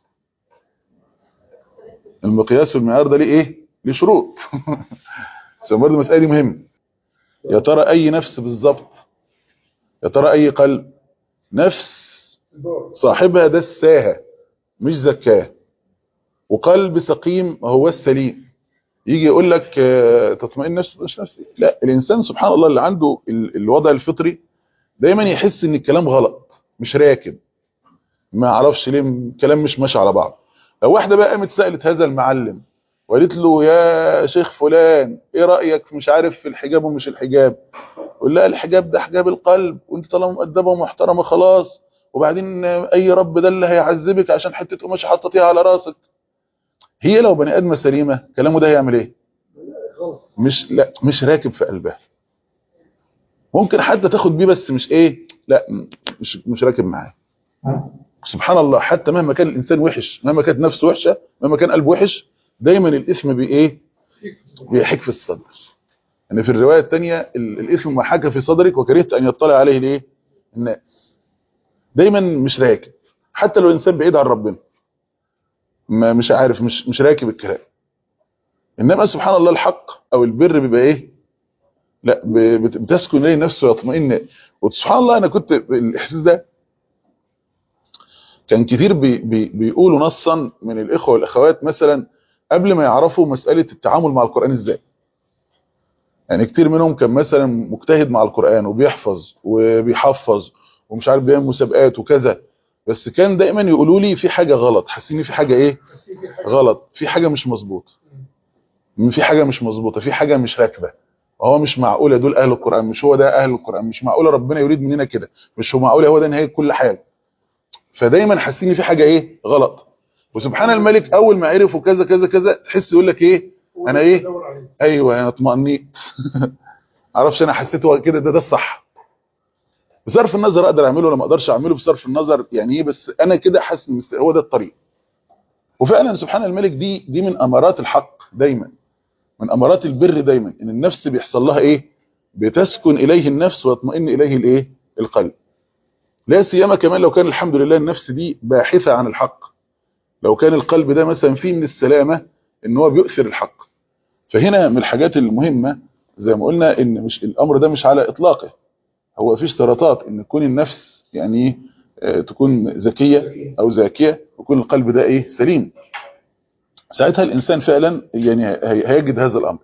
S2: المقياس والمعيار ده ليه ايه ليه شروط بس برضه المساله دي مهمه يا ترى اي نفس بالظبط يا ترى اي قلب نفس صاحبها ده الساهه مش زكاه وقلب سقيم هو السليم يجي يقول لك تطمئن نفس مش نفسي لا الانسان سبحان الله اللي عنده الوضع الفطري دايما يحس ان الكلام غلط مش راكب ما اعرفش ليه الكلام مش ماشي على بعض لو واحده بقى قامت سالت هذا المعلم وقالت له يا شيخ فلان ايه رايك في مش عارف في الحجاب ومش الحجاب يقول لها الحجاب ده حجاب القلب وانت طالما مؤدبه ومحترمه خلاص وبعدين اي رب ده اللي هيعذبك عشان حته قماشه حطيتيها على راسك هي لو بني ادمه سليمه كلامه ده هيعمل ايه مش لا مش راكب في قلبها ممكن حتى تاخد بيه بس مش ايه لا مش مش راكب معاه سبحان الله حتى مهما كان الانسان وحش مهما كانت نفسه وحشه مهما كان قلبه وحش دايما الاثم بايه بيحك في الصدر يعني في الروايه الثانيه الاثم ما حاك في صدرك وكرهت ان يطلع عليه الايه الناس دايما مش راكب حتى لو الانسان بعيد عن ربنا ما مش عارف مش مش راكب الكلام انما سبحان الله الحق او البر بيبقى ايه لا ب- بت- بتسكن اليه نفسه ويطمئن وسبحان الله انا كنت الاحساس ده كان كتير بي بي بيقولوا نصا من الاخوه والاخوات مثلا قبل ما يعرفوا مساله التعامل مع القران ازاي يعني كتير منهم كان مثلا مجتهد مع القران وبيحفظ وبيحفظ ومش عارف بيعمل مسابقات وكذا بس كان دايما يقولوا لي في حاجه غلط حاسين إن في حاجه ايه
S3: في في حاجة
S2: غلط في حاجه مش مظبوطه في حاجه مش مظبوطه في حاجه مش راكبه هو مش معقوله دول اهل القران مش هو ده اهل القران مش معقوله ربنا يريد مننا كده مش هو معقوله هو ده نهايه كل حاجه فدايما حاسين إن في حاجه ايه غلط وسبحان الملك اول ما عرفوا كذا كذا كذا تحس يقول لك ايه انا ايه
S3: بدور عليه
S2: ايوه انا اطمئنيت معرفش انا حسيت هو كده ده ده الصح بصرف النظر اقدر اعمله ولا ما اقدرش اعمله بصرف النظر يعني ايه بس انا كده حاسس ان هو ده الطريق وفعلا سبحان الملك دي دي من امارات الحق دايما من امارات البر دايما ان النفس بيحصل لها ايه بتسكن اليه النفس ويطمئن اليه الايه القلب لا سيما كمان لو كان الحمد لله النفس دي باحثه عن الحق لو كان القلب ده مثلا فيه من السلامه ان هو بيؤثر الحق فهنا من الحاجات المهمه زي ما قلنا ان مش الامر ده مش على اطلاقه هو في اشتراطات ان تكون النفس يعني آه، تكون ذكيه او زاكيه ويكون القلب ده ايه سليم ساعتها الانسان فعلا يعني هي- هيجد هذا الامر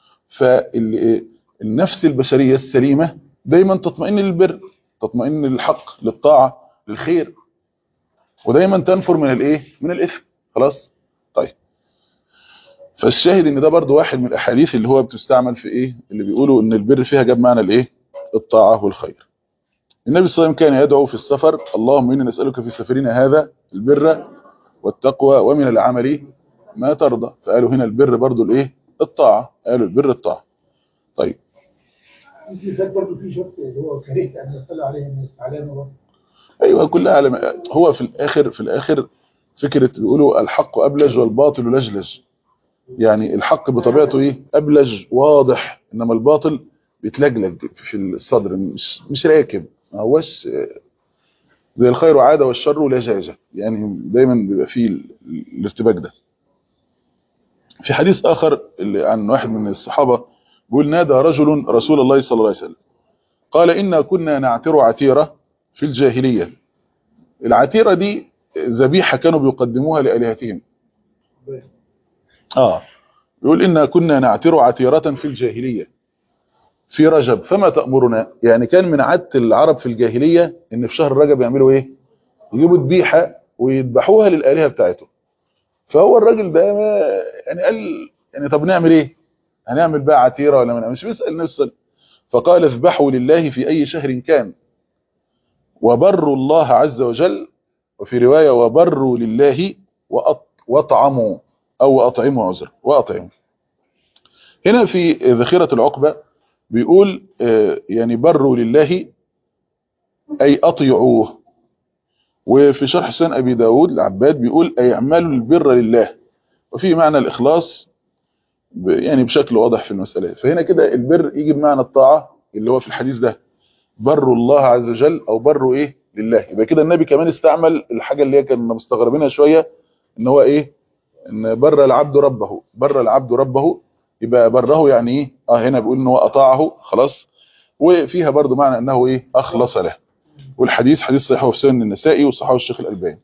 S2: فالنفس البشريه السليمه دايما تطمئن للبر تطمئن للحق للطاعه للخير ودايما تنفر من الايه من الاثم خلاص طيب فالشاهد ان ده برضو واحد من الاحاديث اللي هو بتستعمل في ايه اللي بيقولوا ان البر فيها جاب معنى الايه الطاعه والخير النبي صلى الله عليه وسلم كان يدعو في السفر اللهم انا نسالك في سفرنا هذا البر والتقوى ومن العمل ما ترضى فقالوا هنا البر برضو الايه الطاعه قالوا البر الطاعه طيب
S3: في ذات برضه في شرط اللي هو كرهت ان يطلع عليه الناس علامه برضه
S2: ايوه كلها على هو في الاخر في الاخر فكره بيقولوا الحق ابلج والباطل لجلج يعني الحق بطبيعته ايه ابلج واضح انما الباطل بيتلجلج في الصدر مش مش راكب ما هوش آه، زي الخير عاده والشر لجاجه يعني دايما بيبقى فيه ال- ال- الارتباك ده في حديث اخر اللي عن واحد من الصحابه بيقول نادى رجل رسول الله صلى الله عليه وسلم قال إنا كنا نعتر عتيرة في الجاهلية العتيرة دي ذبيحة كانوا بيقدموها لآلهتهم آه يقول إنا كنا نعتر عتيرة في الجاهلية في رجب فما تأمرنا يعني كان من عادة العرب في الجاهلية إن في شهر رجب يعملوا إيه يجيبوا ذبيحة ويذبحوها للآلهة بتاعتهم فهو الراجل ده ما يعني قال يعني طب نعمل إيه هنعمل بقى عتيرة ولا ما نعملش بيسأل نفسه فقال اذبحوا لله في أي شهر كان وبروا الله عز وجل وفي رواية وبروا لله وأط- وأطعموا أو أطعموا عذر وأطعموا هنا في ذخيرة العقبة بيقول آه، يعني بروا لله أي أطيعوه وفي شرح سنن أبي داود العباد بيقول أي اعملوا البر لله وفي معنى الإخلاص ب- يعني بشكل واضح في المسألة فهنا كده البر يجي بمعنى الطاعة اللي هو في الحديث ده بروا الله عز وجل او بروا ايه لله يبقى كده النبي كمان استعمل الحاجه اللي هي كنا مستغربينها شويه ان هو ايه ان بر العبد ربه بر العبد ربه يبقى بره يعني ايه اه هنا بيقول ان هو اطاعه خلاص وفيها برضو معنى انه ايه اخلص له والحديث حديث صحيح في سنن النسائي وصححه الشيخ الالباني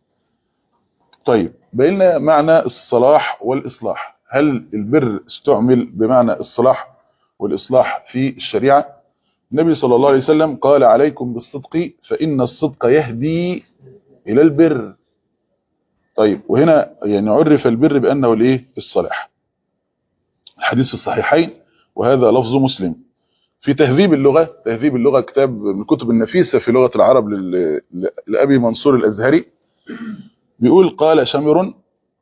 S2: طيب بقينا معنى الصلاح والاصلاح هل البر استعمل بمعنى الصلاح والاصلاح في الشريعه النبي صلى الله عليه وسلم قال عليكم بالصدق فإن الصدق يهدي إلى البر طيب وهنا يعني عرف البر بأنه الايه الصلاح الحديث في الصحيحين وهذا لفظ مسلم في تهذيب اللغة تهذيب اللغة كتاب من الكتب النفيسة في لغة العرب لل- لأبي منصور الأزهري بيقول قال شمر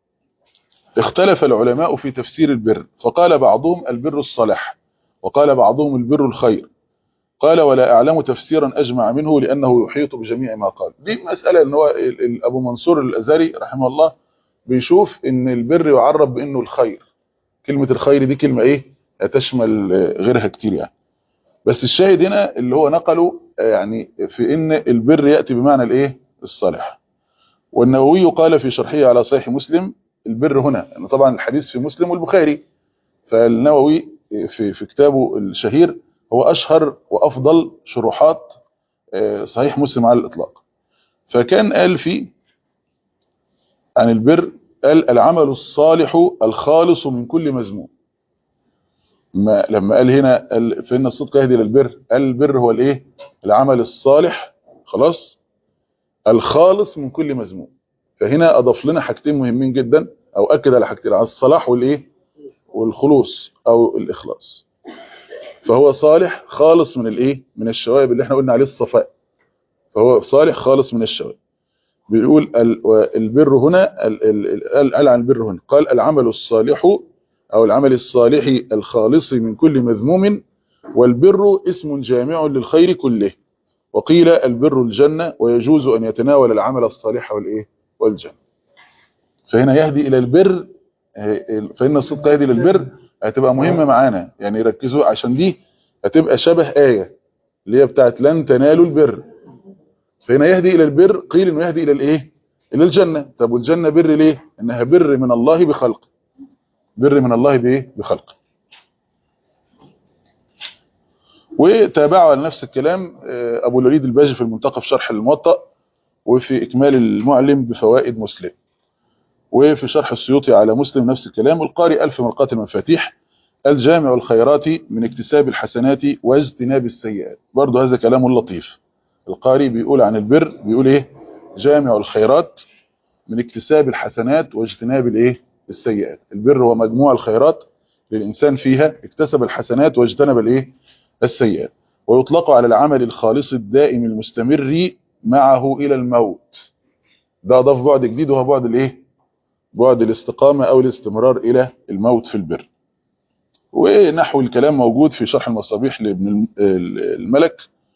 S2: اختلف العلماء في تفسير البر فقال بعضهم البر الصلاح وقال بعضهم البر الخير قال ولا أعلم تفسيرا أجمع منه لأنه يحيط بجميع ما قال دي مسألة ان هو ال- ال- أبو منصور الأزهري رحمه الله بيشوف ان البر يعرب بأنه الخير كلمة الخير دي كلمة ايه تشمل غيرها كتير يعني بس الشاهد هنا اللي هو نقله يعني في ان البر ياتي بمعنى الايه الصالح والنووي قال في شرحه على صحيح مسلم البر هنا يعني طبعا الحديث في مسلم والبخاري فالنووي في في كتابه الشهير هو اشهر وافضل شروحات صحيح مسلم على الاطلاق فكان قال فيه عن البر قال العمل الصالح الخالص من كل مذموم ما لما قال هنا قال فإن الصدق يهدي للبر قال البر هو الايه العمل الصالح خلاص الخالص من كل مذموم فهنا اضاف لنا حاجتين مهمين جدا او اكد على حاجتين على الصلاح والايه والخلوص او الاخلاص فهو صالح خالص من الايه من الشوائب اللي احنا قلنا عليه الصفاء فهو صالح خالص من الشوائب بيقول البر هنا قال عن البر هنا قال العمل الصالح أو العمل الصالح الخالص من كل مذموم والبر اسم جامع للخير كله وقيل البر الجنة ويجوز أن يتناول العمل الصالح والإيه والجنة فهنا يهدي إلى البر فإن الصدق يهدي للبر هتبقى مهمة معانا يعني ركزوا عشان دي هتبقى شبه آية اللي هي بتاعت لن تنالوا البر فهنا يهدي إلى البر قيل إنه يهدي إلى الإيه إلى الجنة طب والجنة بر ليه إنها بر من الله بخلقه بر من الله بايه بخلقه وتابعوا على نفس الكلام ابو الوليد الباجي في المنتقى في شرح الموطأ وفي اكمال المعلم بفوائد مسلم وفي شرح السيوطي على مسلم نفس الكلام والقارئ الف ملقات المفاتيح الجامع الخيرات من اكتساب الحسنات واجتناب السيئات برضه هذا كلام لطيف القارئ بيقول عن البر بيقول ايه جامع الخيرات من اكتساب الحسنات واجتناب الايه السيئات البر هو مجموع الخيرات للإنسان فيها اكتسب الحسنات واجتنب الايه السيئات ويطلق على العمل الخالص الدائم المستمر معه إلى الموت ده أضاف بعد جديد وهو بعد الايه بعد الاستقامة أو الاستمرار إلى الموت في البر ونحو الكلام موجود في شرح المصابيح لابن الملك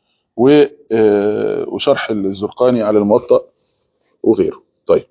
S2: وشرح الزرقاني على الموطأ وغيره طيب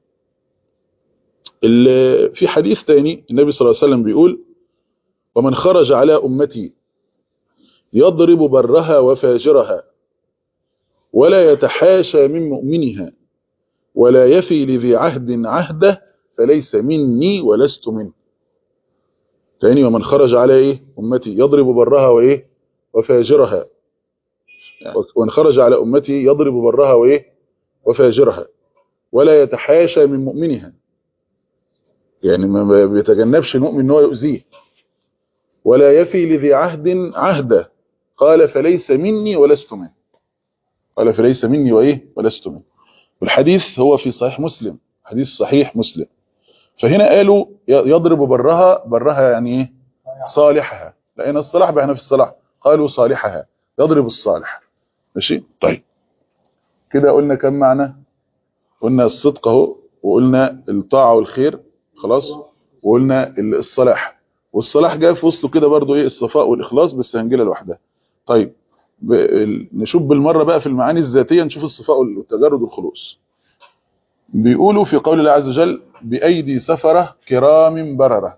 S2: في حديث تاني النبي صلى الله عليه وسلم بيقول ومن خرج على أمتي يضرب برها وفاجرها ولا يتحاشى من مؤمنها ولا يفي لذي عهد عهده فليس مني ولست منه تاني ومن خرج على ايه أمتي يضرب برها وايه وفاجرها ومن خرج على أمتي يضرب برها وايه وفاجرها ولا يتحاشى من مؤمنها يعني ما بيتجنبش المؤمن ان هو يؤذيه ولا يفي لذي عهد عهده قال فليس مني ولست منه قال فليس مني وايه ولست منه والحديث هو في صحيح مسلم حديث صحيح مسلم فهنا قالوا يضرب برها برها يعني ايه صالحها لان الصلاح بقى في الصلاح قالوا صالحها يضرب الصالح ماشي طيب كده قلنا كم معنى قلنا الصدق اهو وقلنا الطاعه والخير خلاص وقلنا الصلاح والصلاح جاء في وسطه كده برضو ايه الصفاء والاخلاص بس هنجيلها لوحدها طيب نشوف بالمره بقى في المعاني الذاتيه نشوف الصفاء والتجرد والخلوص بيقولوا في قول الله عز وجل بايدي سفره كرام برره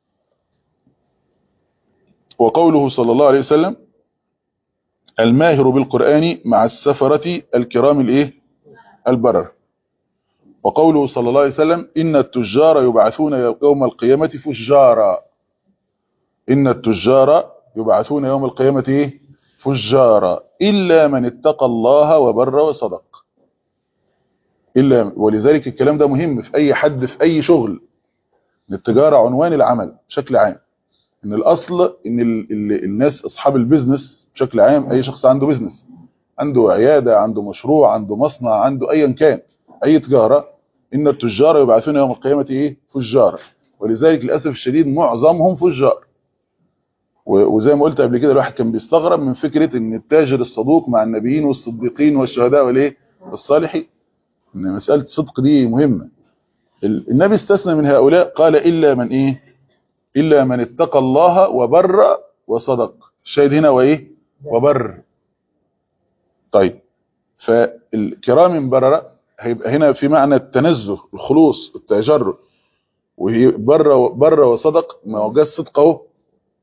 S2: وقوله صلى الله عليه وسلم الماهر بالقرآن مع السفرة الكرام الايه البرر وقوله صلى الله عليه وسلم إن التجار يبعثون يوم القيامة فجارا إن التجار يبعثون يوم القيامة إيه؟ فجارا إلا من اتقى الله وبر وصدق إلا ولذلك الكلام ده مهم في أي حد في أي شغل التجارة عنوان العمل بشكل عام إن الأصل إن ال ال الناس أصحاب البيزنس بشكل عام أي شخص عنده بيزنس عنده عيادة عنده مشروع عنده مصنع عنده أيا كان أي تجارة إن التجار يبعثون يوم القيامة إيه فجارا ولذلك للأسف الشديد معظمهم فجار وزي ما قلت قبل كده الواحد كان بيستغرب من فكرة ان التاجر الصدوق مع النبيين والصديقين والشهداء والايه والصالحين ان مسألة الصدق دي مهمة النبي استثنى من هؤلاء قال إلا من ايه إلا من اتقى الله وبر وصدق الشاهد هنا وايه وبر طيب فالكرام برر هيبقى هنا في معنى التنزه الخلوص التجرد وهي بر بر وصدق ما هو جاء الصدق اهو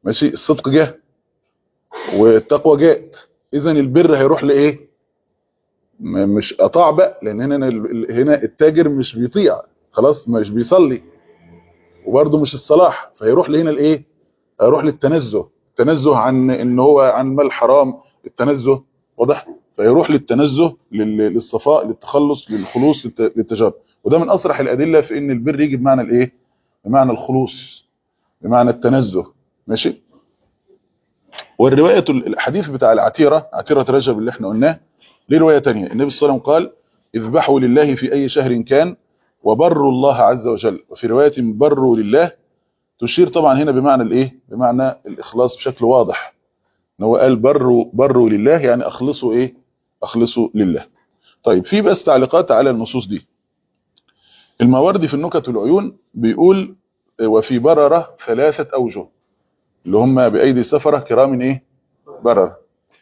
S2: ماشي الصدق جه والتقوى جاءت اذا البر هيروح لايه م- مش اطاع بقى لان هنا ال- هنا التاجر مش بيطيع خلاص مش بيصلي وبرده مش الصلاح فهيروح لهنا الايه هيروح للتنزه التنزه عن ان هو عن مال حرام التنزه واضح فيروح للتنزه لل- للصفاء للتخلص للخلوص للت- للتجارب وده من اصرح الادله في ان البر يجي بمعنى الايه بمعنى الخلوص بمعنى التنزه ماشي والروايه الحديث بتاع العتيره عتيره رجب اللي احنا قلناه ليه روايه تانية النبي صلى الله عليه وسلم قال اذبحوا لله في اي شهر كان وبروا الله عز وجل وفي روايه بروا لله تشير طبعا هنا بمعنى الايه بمعنى الاخلاص بشكل واضح ان هو قال بروا بروا لله يعني اخلصوا ايه اخلصوا لله طيب في بس تعليقات على النصوص دي الماوردي في النكت والعيون بيقول وفي بررة ثلاثة أوجه اللي هم بأيدي سفرة كرام ايه بررة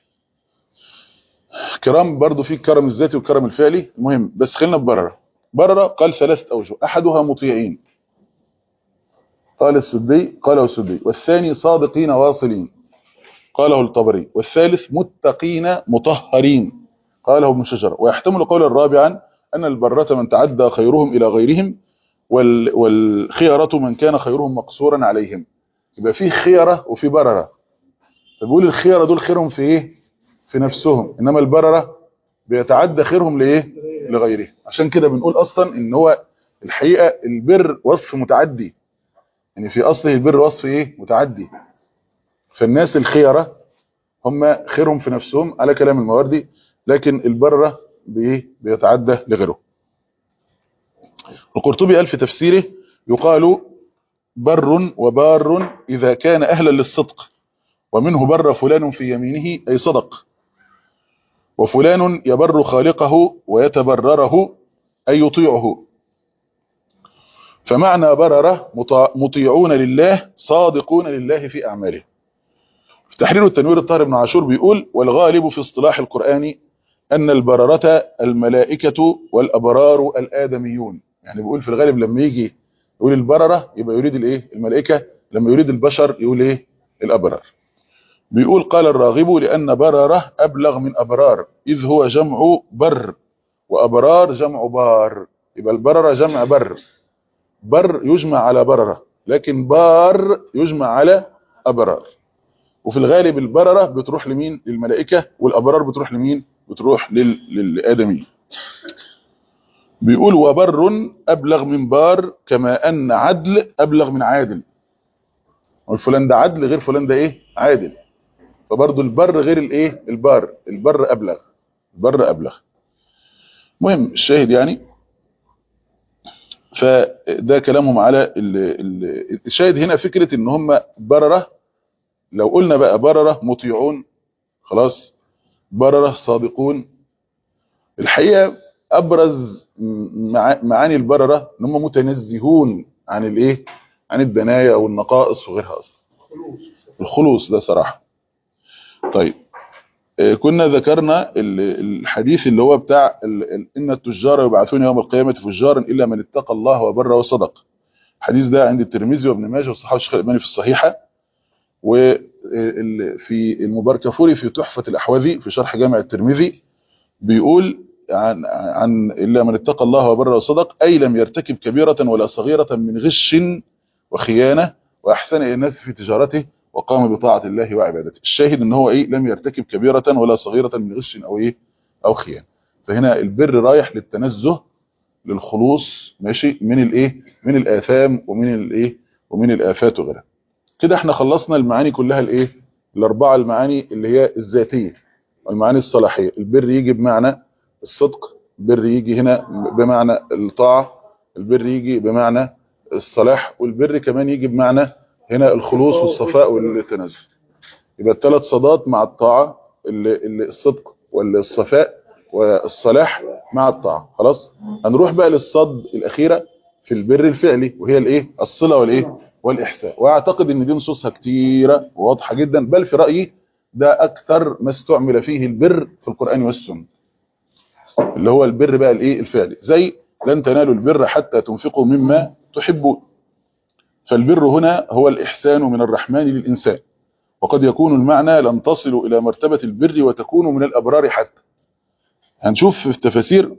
S2: كرام برضو في الكرم الذاتي والكرم الفعلي المهم بس خلينا ببررة بررة قال ثلاثة أوجه أحدها مطيعين قال السدي قاله السدي والثاني صادقين واصلين قاله الطبري والثالث متقين مطهرين قاله ابن شجر ويحتمل قولا رابعا أن البرة من تعدى خيرهم إلى غيرهم وال والخيرة من كان خيرهم مقصورا عليهم يبقى في خيرة وفي بررة فبيقول الخيرة دول خيرهم في ايه في نفسهم انما البررة بيتعدى خيرهم لايه لغيره عشان كده بنقول اصلا ان هو الحقيقة البر وصف متعدي يعني في اصله البر وصف ايه متعدي فالناس الخيرة هم خيرهم في نفسهم على كلام المواردي لكن البررة بايه بيتعدى لغيره القرطبي قال في تفسيره يقال بر وبار إذا كان أهلا للصدق ومنه بر فلان في يمينه أي صدق وفلان يبر خالقه ويتبرره أي يطيعه فمعنى برر مطيعون لله صادقون لله في أعماله في تحرير التنوير الطاهر بن عاشور بيقول والغالب في اصطلاح القرآن أن البررة الملائكة والأبرار الآدميون يعني بيقول في الغالب لما يجي يقول البررة يبقى يريد الايه الملائكة لما يريد البشر يقول ايه الأبرار بيقول قال الراغب لأن بررة أبلغ من أبرار إذ هو جمع بر وأبرار جمع بار يبقى البررة جمع بر بر يجمع على بررة لكن بار يجمع على أبرار وفي الغالب البررة بتروح لمين للملائكة والأبرار بتروح لمين بتروح لل... للآدمين بيقول وبر أبلغ من بار كما أن عدل أبلغ من عادل والفلان ده عدل غير فلان ده إيه عادل فبرضه البر غير الإيه البار البر أبلغ البر أبلغ مهم الشاهد يعني فده كلامهم على ال ال الشاهد هنا فكرة ان هم بررة لو قلنا بقى بررة مطيعون خلاص بررة صادقون الحقيقة ابرز معاني البررة ان هم متنزهون عن الايه عن الدنايا والنقائص وغيرها اصلا الخلوص ده صراحة طيب كنا ذكرنا الحديث اللي هو بتاع ان التجار يبعثون يوم القيامة فجارا الا من اتقى الله وبر وصدق الحديث ده عند الترمذي وابن ماجه والصحابه الشيخ الالباني في الصحيحه وفي المباركفوري في تحفة الاحوذي في شرح جامع الترمذي بيقول عن عن الا من اتقى الله وبر وصدق اي لم يرتكب كبيرة ولا صغيرة من غش وخيانة واحسن الى الناس في تجارته وقام بطاعة الله وعبادته الشاهد ان هو ايه لم يرتكب كبيرة ولا صغيرة من غش او ايه او خيانة فهنا البر رايح للتنزه للخلوص ماشي من الايه من الاثام ومن الايه ومن الافات وغيرها كده احنا خلصنا المعاني كلها الايه الاربعه المعاني اللي هي الذاتيه والمعاني الصلاحيه البر يجي بمعنى الصدق البر يجي هنا بمعنى الطاعه البر يجي بمعنى الصلاح والبر كمان يجي بمعنى هنا الخلوص والصفاء والتنزه يبقى الثلاث صدات مع الطاعه اللي, اللي الصدق والصفاء والصلاح مع الطاعه خلاص هنروح بقى للصد الاخيره في البر الفعلي وهي الايه الصله والايه والاحسان واعتقد ان دي نصوصها كتيره وواضحه جدا بل في رايي ده اكثر ما استعمل فيه البر في القران والسنه اللي هو البر بقى الايه الفعلي زي لن تنالوا البر حتى تنفقوا مما تحبون فالبر هنا هو الإحسان من الرحمن للإنسان وقد يكون المعنى لن تصلوا إلى مرتبة البر وتكونوا من الأبرار حتى هنشوف في التفاسير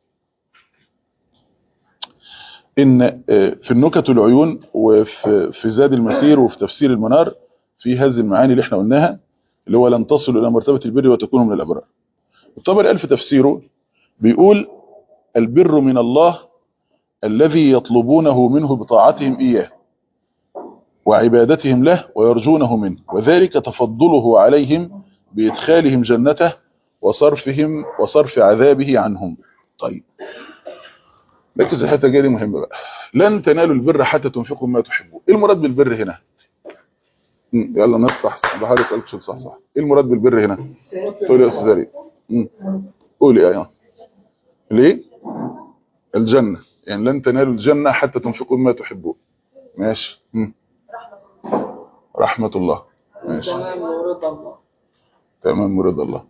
S2: إن في النكت العيون وفي في زاد المسير وفي تفسير المنار في هذه المعاني اللي احنا قلناها اللي هو لن تصلوا إلى مرتبة البر وتكونوا من الأبرار الطبري قال في تفسيره بيقول البر من الله الذي يطلبونه منه بطاعتهم إياه وعبادتهم له ويرجونه منه وذلك تفضله عليهم بإدخالهم جنته وصرفهم وصرف عذابه عنهم طيب ركز الحته الجايه دي مهمه بقى لن تنالوا البر حتى تنفقوا ما تحبون ايه المراد بالبر هنا مم، يلا نصح بحاول اسالك شو صح صح ايه المراد بالبر هنا تقول يا استاذ زريق قولي يا ليه الجنه يعني لن تنالوا الجنه حتى تنفقوا ما تحبون ماشي مم. رحمه الله ماشي
S4: تمام ورضا الله
S2: تمام رضا الله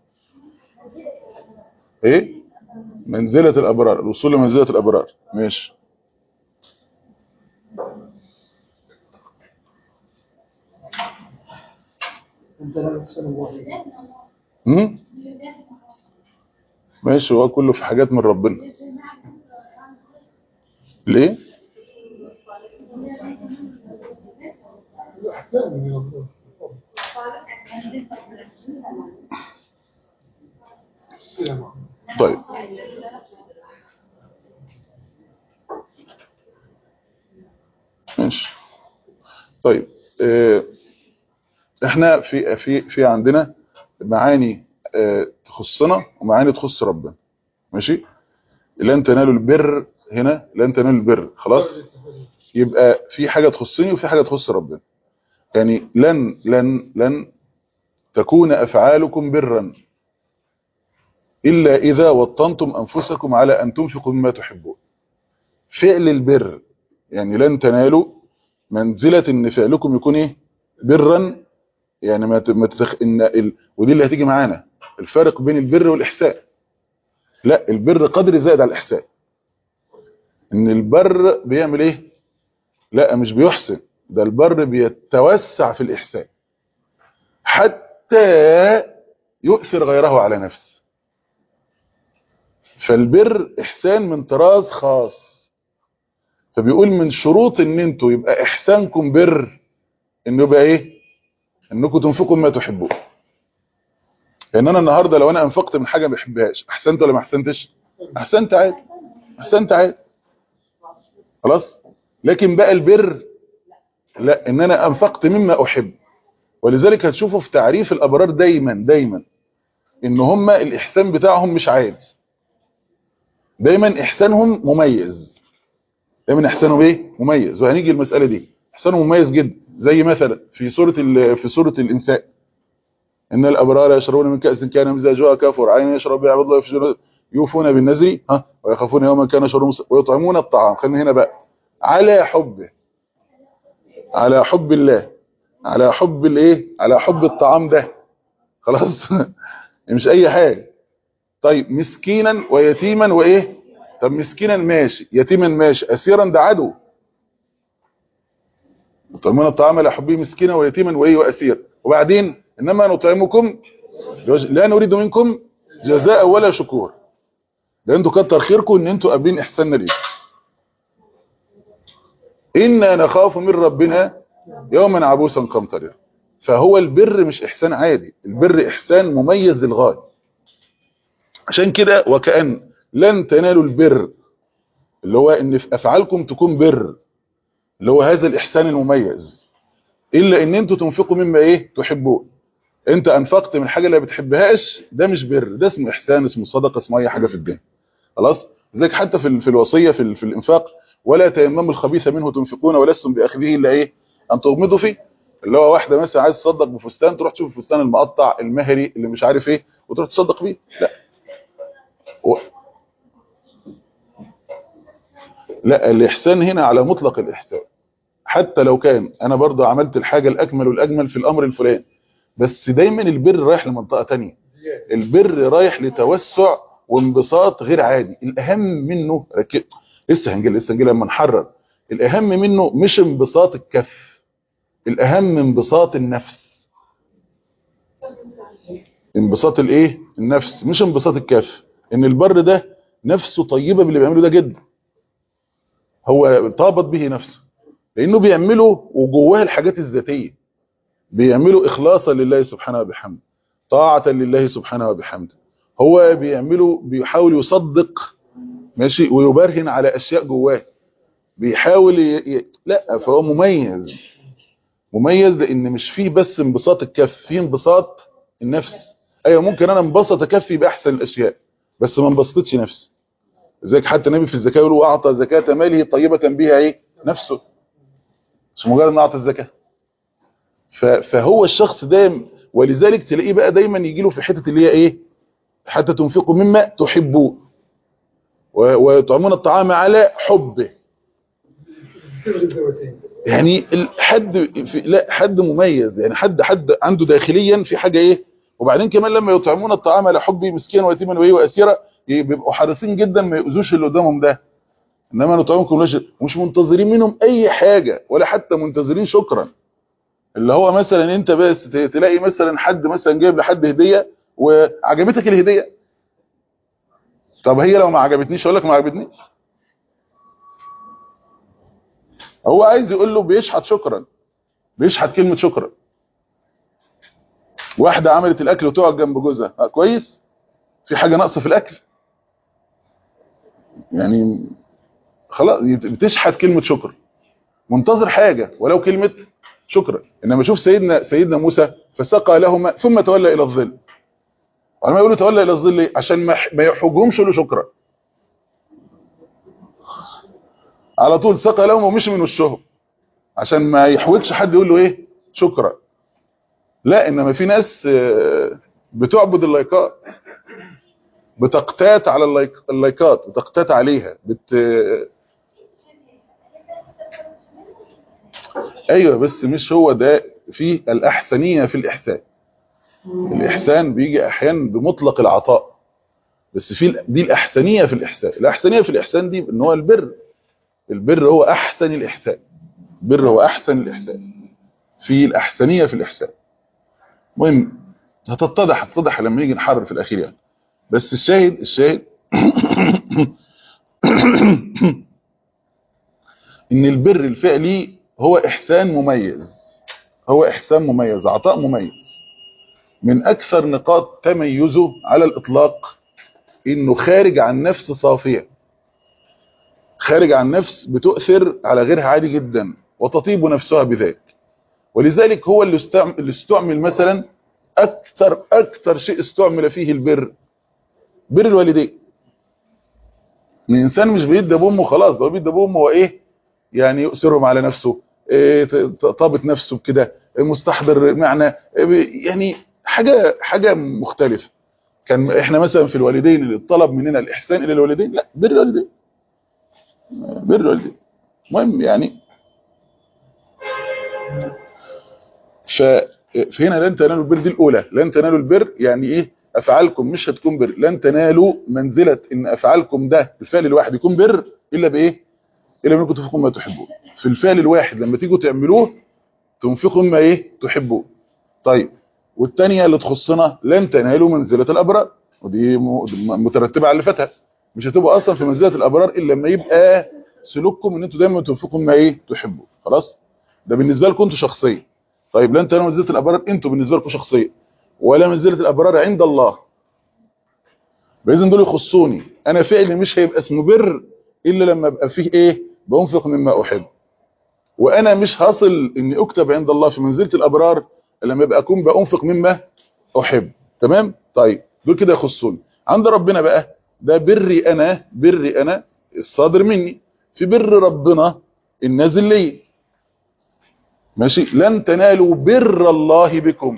S2: ايه منزلة الابرار الوصول لمنزلة الابرار ماشي
S3: انت لا تسال الله
S2: هم؟ ماشي هو كله في حاجات من ربنا ليه
S3: احسان من الله يا محمد
S2: طيب ماشي طيب اه احنا في في في عندنا معاني اه تخصنا ومعاني تخص ربنا ماشي لن تنالوا البر هنا لن تنالوا البر خلاص يبقى في حاجة تخصني وفي حاجة تخص ربنا يعني لن لن لن تكون أفعالكم برا إلا إذا وطنتم أنفسكم على أن تنفقوا مما تحبون فعل البر يعني لن تنالوا منزلة إن فعلكم يكون إيه برا يعني ما ت- ما تتخ... إن ال... ودي اللي هتيجي معانا الفرق بين البر والإحسان لا البر قدر زائد على الإحسان إن البر بيعمل إيه لا مش بيحسن ده البر بيتوسع في الإحسان حتى يؤثر غيره على نفسه فالبر إحسان من طراز خاص فبيقول من شروط ان انتوا يبقى إحسانكم بر انه يبقى ايه انكم تنفقوا ما تحبون لان انا النهاردة لو انا انفقت من حاجة ما بحبهاش احسنت ولا ما احسنتش احسنت عادي احسنت عادي خلاص لكن بقى البر لا ان انا انفقت مما احب ولذلك هتشوفوا في تعريف الابرار دايما دايما ان هم الاحسان بتاعهم مش عادي دايما احسانهم مميز دايما احسانهم ايه مميز وهنيجي المساله دي احسانهم مميز جدا زي مثلا في سوره ال- في سوره الانساء ان الابرار يشربون من كاس كان مزاجها كافور عين يشرب بها عبد الله يفجرون يوفون بالنذر ها ويخافون يوما كان شره مس- ويطعمون الطعام خلينا هنا بقى على حبه على حب الله على حب الايه على حب الطعام ده خلاص مش اي حاجه طيب مسكينا ويتيما وايه طب مسكينا ماشي يتيما ماشي اسيرا ده عدو يطعمون الطعام على حبه مسكينا ويتيما وايه واسير وبعدين انما نطعمكم لوجه- لا نريد منكم جزاء ولا شكور ده انتوا كتر خيركم ان انتوا قابلين احساننا ليه انا نخاف من ربنا يوما عبوسا قمطريرا فهو البر مش احسان عادي البر احسان مميز للغايه عشان كده وكأن لن تنالوا البر اللي هو ان في افعالكم تكون بر اللي هو هذا الاحسان المميز الا ان انتوا تنفقوا مما ايه تحبون انت انفقت من حاجه اللي ما بتحبهاش ده مش بر ده اسمه احسان اسمه صدقه اسمه اي حاجه في الدين خلاص زيك حتى في ال- في الوصيه في ال- في الانفاق ولا تيمموا الخبيث منه تنفقون ولستم باخذه الا ايه ان تغمضوا فيه اللي هو واحده مثلا عايز تصدق بفستان تروح تشوف الفستان المقطع المهري اللي مش عارف ايه وتروح تصدق بيه لا و... لا الإحسان هنا على مطلق الإحسان حتى لو كان أنا برضه عملت الحاجة الأكمل والأجمل في الأمر الفلاني بس دايما البر رايح لمنطقة تانية البر رايح لتوسع وانبساط غير عادي الأهم منه ركز لسه هنجي لسه هنجي لما نحرر الأهم منه مش انبساط الكف الأهم انبساط النفس انبساط الايه النفس مش انبساط الكف ان البر ده نفسه طيبه باللي بيعمله ده جدا هو طابت به نفسه لانه بيعمله وجواه الحاجات الذاتيه بيعمله اخلاصا لله سبحانه وبحمده طاعه لله سبحانه وبحمده هو بيعمله بيحاول يصدق ماشي ويبرهن على اشياء جواه بيحاول ي... ي... لا فهو مميز مميز لان مش فيه بس انبساط الكف فيه انبساط النفس ايوه ممكن انا انبسط اكفي باحسن الاشياء بس ما انبسطتش نفسي زيك حتى النبي في الزكاه يقول واعطى زكاه ماله طيبه بها ايه نفسه مش مجرد ان اعطى الزكاه ف... فهو الشخص ده ولذلك تلاقيه بقى دايما يجي له في حته اللي هي ايه حتى تنفقوا مما تحبون و... ويطعمون الطعام على حبه
S3: صيغه الزوجين
S2: يعني حد في لا حد مميز يعني حد حد عنده داخليا في حاجه ايه وبعدين كمان لما يطعمون الطعام على حبه مسكينا ويتيما وايه واسيرا بيبقوا حريصين جدا ما يؤذوش اللي قدامهم ده انما نطعمكم لاش مش منتظرين منهم اي حاجه ولا حتى منتظرين شكرا اللي هو مثلا انت بس ت- تلاقي مثلا حد مثلا جايب لحد هديه وعجبتك الهديه طب هي لو ما عجبتنيش اقول لك ما عجبتنيش هو عايز يقول له بيشحت شكرا بيشحت كلمة شكرا واحدة عملت الأكل وتقعد جنب جوزها آه، كويس في حاجة ناقصة في الأكل يعني خلاص يت- بتشحت كلمة شكر منتظر حاجة ولو كلمة شكرا إنما شوف سيدنا سيدنا موسى فسقى لهما ثم تولى إلى الظل ولما يقولوا تولى إلى الظل ليه؟ عشان ما ح- ما يحجهمش له شكرا على طول سقى لهم ومشي من وشهم عشان ما يحوجش حد يقول له ايه شكرا لا انما في ناس آه، بتعبد اللايكات بتقتات على اللايك... اللايكات بتقتات عليها بت ايوه بس مش هو ده في الاحسنيه في الاحسان الاحسان بيجي احيانا بمطلق العطاء بس في ال- دي الاحسنيه في الاحسان الاحسنيه في الاحسان دي ان هو البر البر هو احسن الاحسان البر هو احسن الاحسان في الاحسنيه في الاحسان المهم هتتضح هتتضح لما يجي نحرر في الاخير يعني بس الشاهد الشاهد ان البر الفعلي هو احسان مميز هو احسان مميز عطاء مميز من اكثر نقاط تميزه على الاطلاق انه خارج عن نفس صافيه خارج عن نفس بتؤثر على غيرها عادي جدا وتطيب نفسها بذلك ولذلك هو اللي استعمل, اللي استعمل مثلا اكثر اكثر شيء استعمل فيه البر بر الوالدين الانسان مش بيدي بامه خلاص ده هو بيدي بامه هو ايه يعني يؤثرهم على نفسه إيه ت- ت- طابت نفسه بكده إيه مستحضر معنى إيه بي- يعني حاجه حاجه مختلفه كان احنا مثلا في الوالدين اللي طلب مننا الاحسان الى الوالدين لا بر الوالدين بر الوالدين المهم يعني ف فهنا لن تنالوا البر دي الاولى لن تنالوا البر يعني ايه افعالكم مش هتكون بر لن تنالوا منزله ان افعالكم ده الفعل الواحد يكون بر الا بايه الا منكم تنفقوا ما تحبون في الفعل الواحد لما تيجوا تعملوه تنفقوا ما ايه تحبون طيب والثانيه اللي تخصنا لن تنالوا منزله الابرار ودي م- مترتبه على اللي فاتها مش هتبقوا اصلا في منزله الابرار الا لما يبقى سلوككم ان انتوا دايما تنفقوا ما ايه تحبون خلاص ده بالنسبه لكم انتوا شخصيا طيب لن تنالوا منزله الابرار انتوا بالنسبه لكم شخصيا ولا منزله الابرار عند الله باذن دول يخصوني انا فعلي مش هيبقى اسمه بر الا لما ابقى فيه ايه بنفق مما احب وانا مش هصل اني اكتب عند الله في منزله الابرار إلا لما ابقى اكون بانفق مما احب تمام طيب دول كده يخصوني عند ربنا بقى ده بري انا بري انا الصادر مني في بر ربنا النازل لي ماشي لن تنالوا بر الله بكم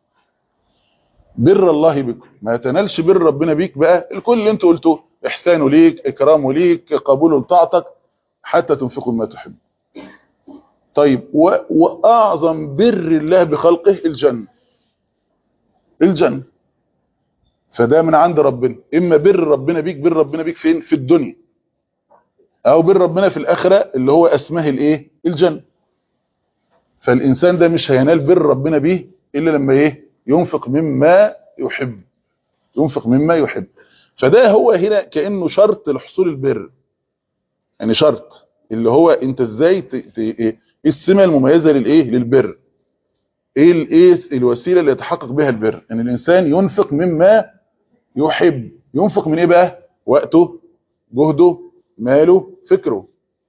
S2: بر الله بكم ما تنالش بر ربنا بيك بقى الكل اللي انتوا قلتوه احسانه ليك اكرامه ليك قبوله لطاعتك حتى تنفقوا ما تحب طيب و... واعظم بر الله بخلقه الجنه الجنه فده من عند ربنا اما بر ربنا بيك بر ربنا بيك فين في الدنيا او بر ربنا في الاخره اللي هو اسمه الايه الجنه فالانسان ده مش هينال بر ربنا بيه الا لما ايه ينفق مما يحب ينفق مما يحب فده هو هنا كانه شرط لحصول البر يعني شرط اللي هو انت ازاي ت... ت... ايه السمه المميزه للايه للبر ايه الايه الوسيله اللي يتحقق بها البر ان الانسان ينفق مما يحب ينفق من ايه بقى وقته جهده ماله فكره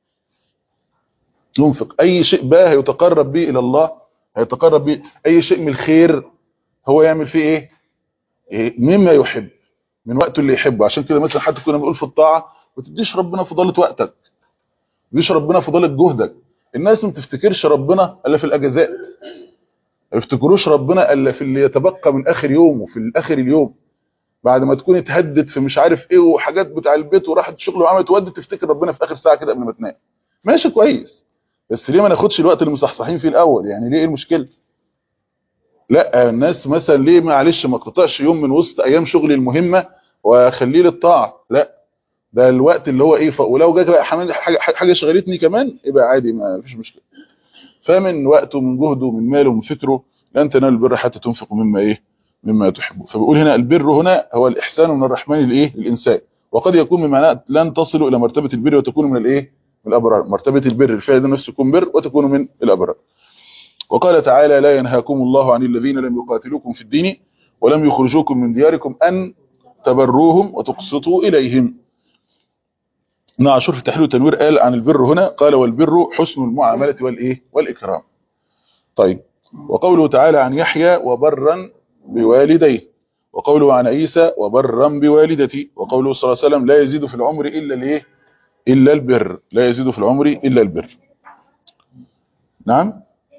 S2: ينفق اي شيء بقى هيتقرب به الى الله هيتقرب به اي شيء من الخير هو يعمل فيه ايه, إيه؟ مما يحب من وقته اللي يحبه عشان كده مثلا حتى كنا بنقول في الطاعه ما تديش ربنا فضيله وقتك ما تديش ربنا فضيله جهدك الناس ما تفتكرش ربنا الا في الاجازات ما يفتكروش ربنا الا في اللي يتبقى من اخر يوم وفي اخر اليوم بعد ما تكون اتهدت في مش عارف ايه وحاجات بتاع البيت وراحت الشغل وعملت ودي تفتكر ربنا في اخر ساعه كده قبل ما تنام ماشي كويس بس ليه ما ناخدش الوقت اللي مصحصحين فيه الاول يعني ليه ايه المشكله لا الناس مثلا ليه معلش ما اقتطعش يوم من وسط ايام شغلي المهمه واخليه للطاعه لا ده الوقت اللي هو ايه ولو جاك بقى حاجه حاجه شغلتني كمان يبقى عادي ما فيش مشكله فمن وقته من جهده من ماله من فكره لن تنالوا البر حتى تنفقوا مما ايه مما تحبون فبيقول هنا البر هنا هو الاحسان من الرحمن للايه للانسان وقد يكون من معناه لن تصلوا الى مرتبه البر وتكونوا من الايه من الابرار مرتبه البر الفعل ده نفسه يكون بر وتكونوا من الابرار وقال تعالى لا ينهاكم الله عن الذين لم يقاتلوكم في الدين ولم يخرجوكم من دياركم ان تبروهم وتقسطوا اليهم ابن عاشور في تحليل التنوير قال عن البر هنا قال والبر حسن المعامله والايه والاكرام طيب وقوله تعالى عن يحيى وبرا بوالديه وقوله عن عيسى وبرا بوالدتي وقوله صلى الله عليه وسلم لا يزيد في العمر الا الايه الا البر لا يزيد في العمر الا البر نعم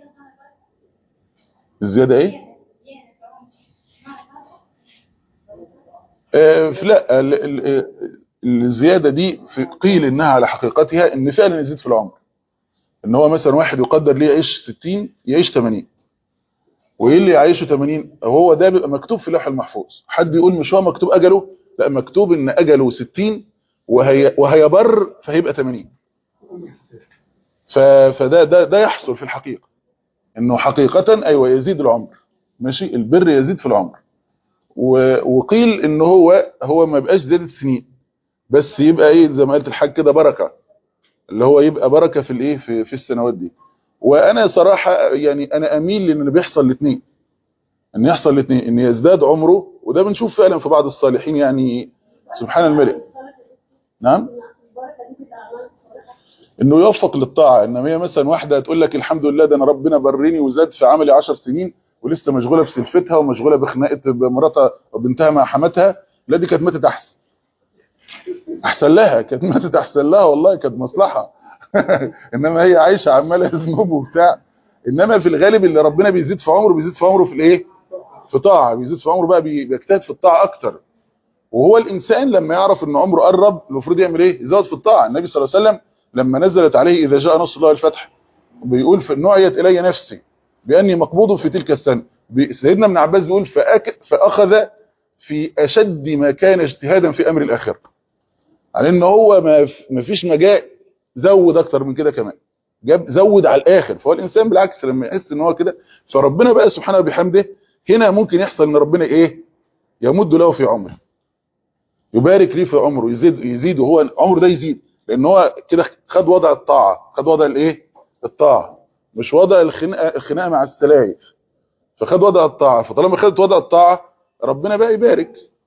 S2: الزياده ايه آه لا الزياده دي في قيل انها على حقيقتها ان فعلا يزيد في العمر ان هو مثلا واحد يقدر ليه يعيش 60 يعيش 80 وايه اللي يعيشه 80 هو ده بيبقى مكتوب في اللوح المحفوظ حد يقول مش هو مكتوب اجله لا مكتوب ان اجله 60 وهي وهيبر فهيبقى 80 فده ده ده يحصل في الحقيقه انه حقيقه ايوه يزيد العمر ماشي البر يزيد في العمر وقيل ان هو هو ما يبقاش زياده سنين بس يبقى ايه زي ما قلت الحاج كده بركه اللي هو يبقى بركه في الايه في, في السنوات دي وانا صراحه يعني انا اميل لان اللي بيحصل الاثنين ان يحصل الاثنين ان يزداد عمره وده بنشوف فعلا في بعض الصالحين يعني سبحان الملك نعم انه يوفق للطاعه انما هي مثلا واحده تقول لك الحمد لله ده انا ربنا برني وزاد في عملي 10 سنين ولسه مشغوله بسلفتها ومشغوله بخناقه مراتها وبنتها مع حماتها لا دي كانت ماتت احسن احسن لها كانت ماتت احسن لها والله كانت مصلحه انما هي عايشه عماله ذنوب وبتاع انما في الغالب اللي ربنا بيزيد في عمره بيزيد في عمره في الايه في طاعه بيزيد في عمره بقى بيجتهد في الطاعه اكتر وهو الانسان لما يعرف ان عمره قرب المفروض يعمل ايه يزود في الطاعه النبي صلى الله عليه وسلم لما نزلت عليه اذا جاء نصر الله الفتح بيقول في نعيت الي نفسي باني مقبوض في تلك السنه سيدنا ابن عباس بيقول فأك فاخذ في اشد ما كان اجتهادا في امر الاخره على ان هو ما فيش مجال زود اكتر من كده كمان جاب زود على الاخر فهو الانسان بالعكس لما يحس ان هو كده فربنا بقى سبحانه وبحمده هنا ممكن يحصل ان ربنا ايه يمد له في عمره يبارك ليه في عمره يزيد يزيد وهو عمره ده يزيد لان هو كده خد وضع الطاعه خد وضع الايه الطاعه مش وضع الخناقه الخناقه مع السلايف فخد وضع الطاعه فطالما خدت وضع الطاعه ربنا بقى يبارك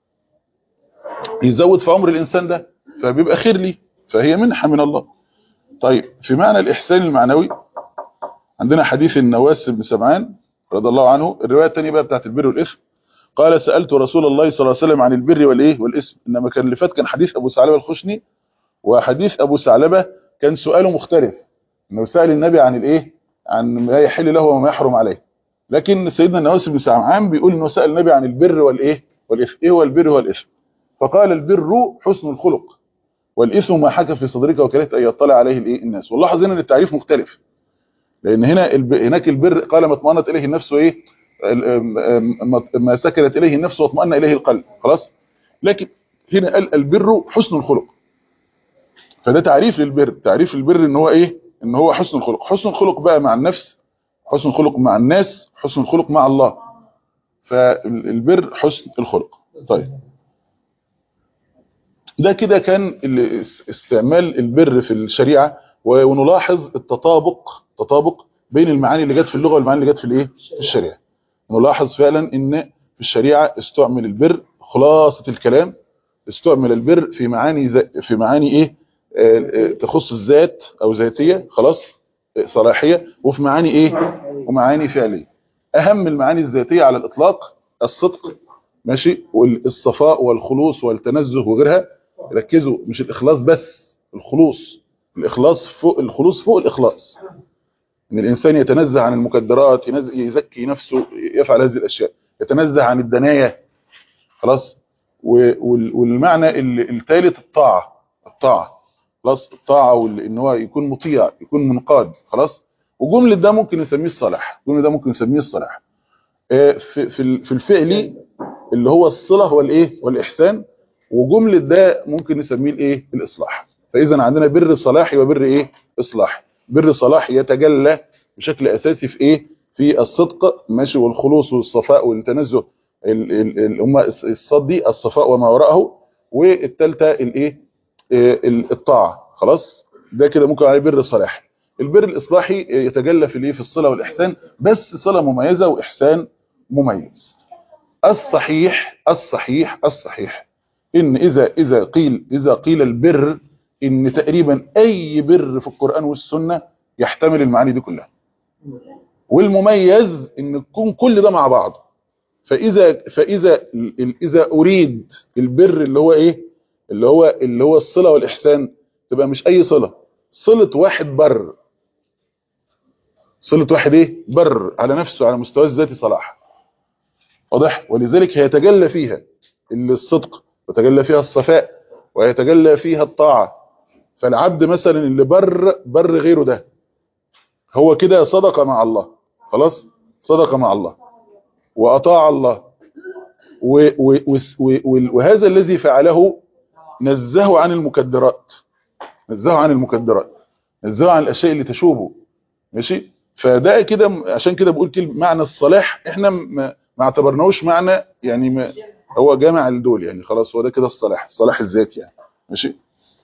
S2: يزود في عمر الانسان ده فبيبقى خير ليه فهي منحه من الله طيب في معنى الإحسان المعنوي عندنا حديث النواس بن سمعان رضي الله عنه الرواية الثانية بقى بتاعت البر والإثم قال سألت رسول الله صلى الله عليه وسلم عن البر والإيه والإثم إنما كان اللي فات كان حديث أبو ثعلبة الخشني وحديث أبو ثعلبة كان سؤاله مختلف إنه سأل النبي عن الإيه عن ما يحل له وما يحرم عليه لكن سيدنا النواس بن سمعان بيقول إنه سأل النبي عن البر والإيه والإثم إيه هو البر والإثم فقال البر حسن الخلق والإثم ما حكى في صدرك وكرهت أن يطلع عليه الايه الناس واللاحظ هنا ان التعريف مختلف لأن هنا الب... هناك البر قال ما اطمأنت إليه النفس وإيه ما سكنت إليه النفس واطمأن إليه القلب خلاص لكن هنا قال البر حسن الخلق فده تعريف للبر تعريف البر ان هو ايه ان هو حسن الخلق حسن الخلق بقى مع النفس حسن الخلق مع الناس حسن الخلق مع الله فالبر حسن الخلق طيب ده كده كان ال- استعمال البر في الشريعة و- ونلاحظ التطابق تطابق بين المعاني اللي جت في اللغة والمعاني اللي جت في الايه في الشريعة نلاحظ فعلا ان في الشريعة استعمل البر خلاصة الكلام استعمل البر في معاني ز- في معاني ايه آه، آه، تخص الذات او ذاتية خلاص آه، صلاحية وفي معاني ايه ومعاني فعلية اهم المعاني الذاتية على الاطلاق الصدق ماشي والصفاء والخلوص والتنزه وغيرها ركزوا مش الاخلاص بس الخلوص الاخلاص فوق الخلوص فوق الاخلاص ان الانسان يتنزه عن المكدرات ينز- يزكي نفسه يفعل هذه الاشياء يتنزه عن الدناية خلاص و- وال- والمعنى الثالث الطاعة الطاعة خلاص الطاعة وال- ان هو يكون مطيع يكون منقاد خلاص وجملة ده ممكن نسميه الصلاح جملة ده ممكن نسميه الصلاح آه، في في ال- في الفعلي اللي هو الصلة والايه والاحسان وجملة ده ممكن نسميه الايه الاصلاح فاذا عندنا بر صلاحي وبر ايه اصلاحي بر صلاحي يتجلى بشكل اساسي في ايه في الصدق ماشي والخلوص والصفاء والتنزه ال- ال- ال- هم الصاد دي الصفاء وما وراءه والثالثه الايه آه، ال- الطاعه خلاص ده كده ممكن عليه بر صلاحي البر الاصلاحي آه، يتجلى في الايه في الصله والاحسان بس صله مميزه واحسان مميز الصحيح الصحيح الصحيح ان اذا اذا قيل اذا قيل البر ان تقريبا اي بر في القران والسنه يحتمل المعاني دي كلها والمميز ان يكون كل ده مع بعض فاذا فاذا ال- ال- اذا اريد البر اللي هو ايه اللي هو اللي هو الصله والاحسان تبقى مش اي صله صله واحد بر صله واحد ايه بر على نفسه على مستوى الذاتي صلاح واضح ولذلك هيتجلى فيها الصدق ويتجلى فيها الصفاء ويتجلى فيها الطاعه فالعبد مثلا اللي بر بر غيره ده هو كده صدق مع الله خلاص صدق مع الله واطاع الله و و و و وهذا الذي فعله نزهه عن المكدرات نزهه عن المكدرات نزهه عن الاشياء اللي تشوبه ماشي فده كده م- عشان كده بقول كلمه معنى الصلاح احنا ما ما اعتبرناهوش معنى يعني ما هو جامع لدول يعني خلاص هو ده كده الصلاح الصلاح الذاتي يعني ماشي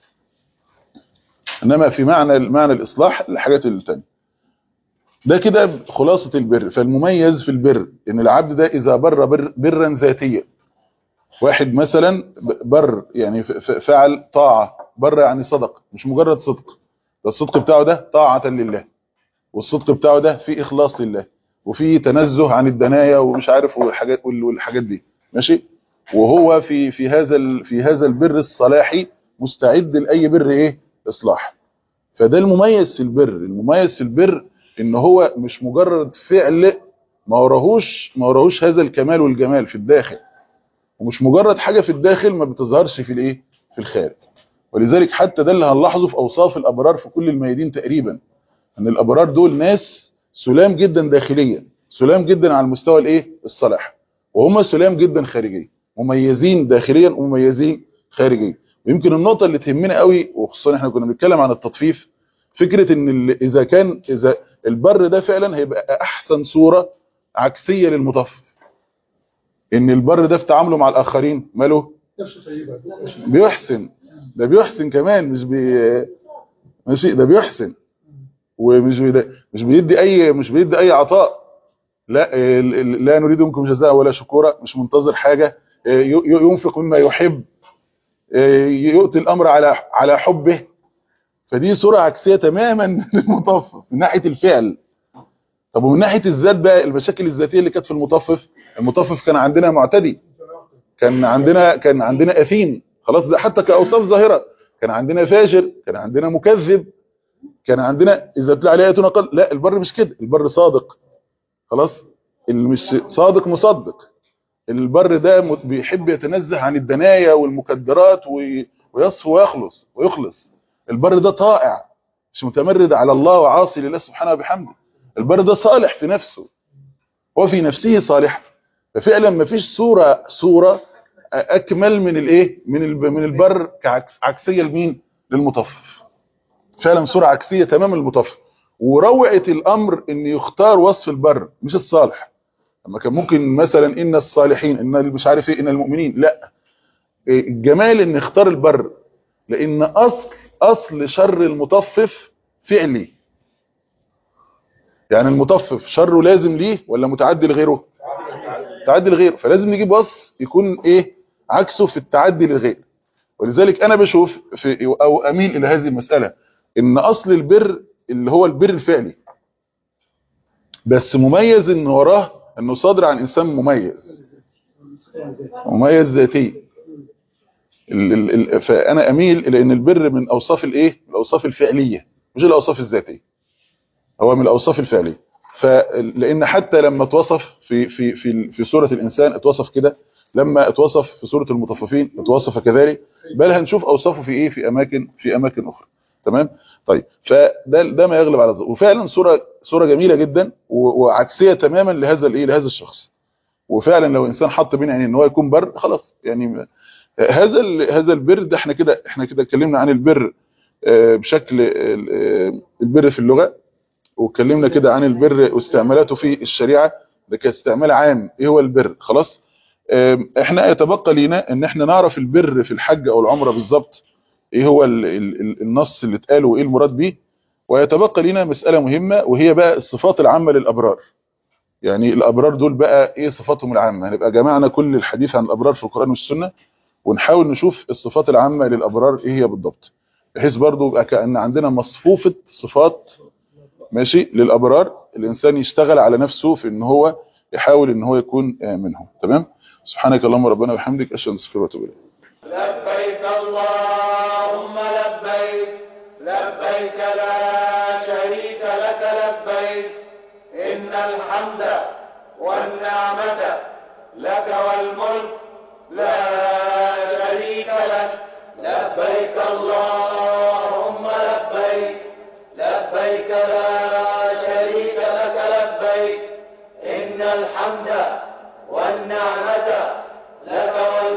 S2: انما في معنى معنى الاصلاح الحاجات الثانيه ده كده خلاصة البر فالمميز في البر ان العبد ده اذا بر بر برا ذاتيا واحد مثلا ب- بر يعني ف- ف- فعل طاعة بر يعني صدق مش مجرد صدق ده الصدق بتاعه ده طاعة لله والصدق بتاعه ده في اخلاص لله وفي تنزه عن الدنايا ومش عارف والحاجات وال- والحاجات دي ماشي وهو في في هذا ال- في هذا البر الصلاحي مستعد لاي بر ايه اصلاح فده المميز في البر المميز في البر ان هو مش مجرد فعل ما وراهوش ما وراهوش هذا الكمال والجمال في الداخل ومش مجرد حاجة في الداخل ما بتظهرش في الايه في الخارج ولذلك حتى ده اللي هنلاحظه في اوصاف الابرار في كل الميادين تقريبا ان الابرار دول ناس سلام جدا داخليا سلام جدا على المستوى الايه الصلاح وهم سلام جدا خارجيا مميزين داخليا ومميزين خارجيا ويمكن النقطة اللي تهمنا قوي وخصوصا احنا كنا بنتكلم عن التطفيف فكرة ان ال- اذا كان اذا البر ده فعلا هيبقى احسن صورة عكسية للمطفف ان البر ده في تعامله مع الاخرين ماله
S3: نفسه طيبة
S2: بيحسن ده بيحسن كمان مش بي ماشي ده بيحسن ومش بي... مش بيدي اي مش بيدي اي عطاء لا ال- ال- لا نريد منكم جزاء ولا شكورا مش منتظر حاجة ي- ي- ينفق مما يحب يؤتي الامر على على حبه فدي صورة عكسية تماما للمطفف من ناحية الفعل طب ومن ناحية الذات بقى المشاكل الذاتية اللي كانت في المطفف المطفف كان عندنا معتدي كان عندنا كان عندنا اثيم خلاص ده حتى كاوصاف ظاهره كان عندنا فاجر كان عندنا مكذب كان عندنا اذا تلاقي عليه اياتنا قال لا البر مش كده البر صادق خلاص اللي مش صادق مصدق البر ده م- بيحب يتنزه عن الدنايا والمكدرات وي- ويصفو ويخلص ويخلص البر ده طائع مش متمرد على الله وعاصي لله سبحانه وبحمده البر ده صالح في نفسه هو في نفسه صالح ففعلا ما فيش صورة صورة اكمل من الايه من الب- من البر كعكس عكسيه لمين للمطفف فعلا صوره عكسيه تمام المطفف وروعه الامر ان يختار وصف البر مش الصالح اما كان ممكن مثلا ان الصالحين ان اللي مش عارف ايه ان المؤمنين لا إيه الجمال ان اختار البر لان اصل اصل شر المطفف فعلي يعني المطفف شره لازم ليه ولا متعدي لغيره تعدي لغيره فلازم نجيب وصف يكون ايه عكسه في التعدي للغير ولذلك انا بشوف في او اميل الى هذه المسألة ان اصل البر اللي هو البر الفعلي بس مميز ان وراه انه صادر عن انسان مميز مميز ذاتيا ال- ال- ال- فانا اميل الى ان البر من اوصاف الايه الاوصاف الفعليه مش الاوصاف الذاتيه هو من الاوصاف الفعليه فلان حتى لما اتوصف في في في في سوره الانسان اتوصف كده لما اتوصف في سوره المطففين اتوصف كذلك بل هنشوف اوصافه في ايه في اماكن في اماكن اخرى تمام طيب فده ده ما يغلب على الظن وفعلا صوره صوره جميله جدا و- وعكسيه تماما لهذا الايه لهذا الشخص وفعلا لو انسان حط بين عينيه ان هو يكون بر خلاص يعني هذا ال- هذا البر ده احنا كده احنا كده اتكلمنا عن البر آه، بشكل آه، البر في اللغه واتكلمنا كده عن البر واستعمالاته في الشريعه ده كاستعمال عام ايه هو البر خلاص آم، احنا يتبقى لينا ان احنا نعرف البر في الحج او العمره بالظبط ايه هو ال ال ال النص اللي اتقال وايه المراد بيه ويتبقى لينا مسألة مهمة وهي بقى الصفات العامة للأبرار يعني الأبرار دول بقى ايه صفاتهم العامة هنبقى جمعنا كل الحديث عن الأبرار في القرآن والسنة ونحاول نشوف الصفات العامة للأبرار ايه هي بالضبط بحيث برضو يبقى كأن عندنا مصفوفة صفات ماشي للأبرار الإنسان يشتغل على نفسه في ان هو يحاول ان هو يكون آه، منهم تمام سبحانك اللهم ربنا وبحمدك اشهد ان لا اله الا انت استغفرك واتوب اليك
S1: لبيك اللهم لبيك لبيك لا شريك لك لبيك إن الحمد والنعمة لك والملك لا شريك لك لبيك اللهم لبيك لبيك لا شريك لك لبيك إن الحمد والنعمة لك والملك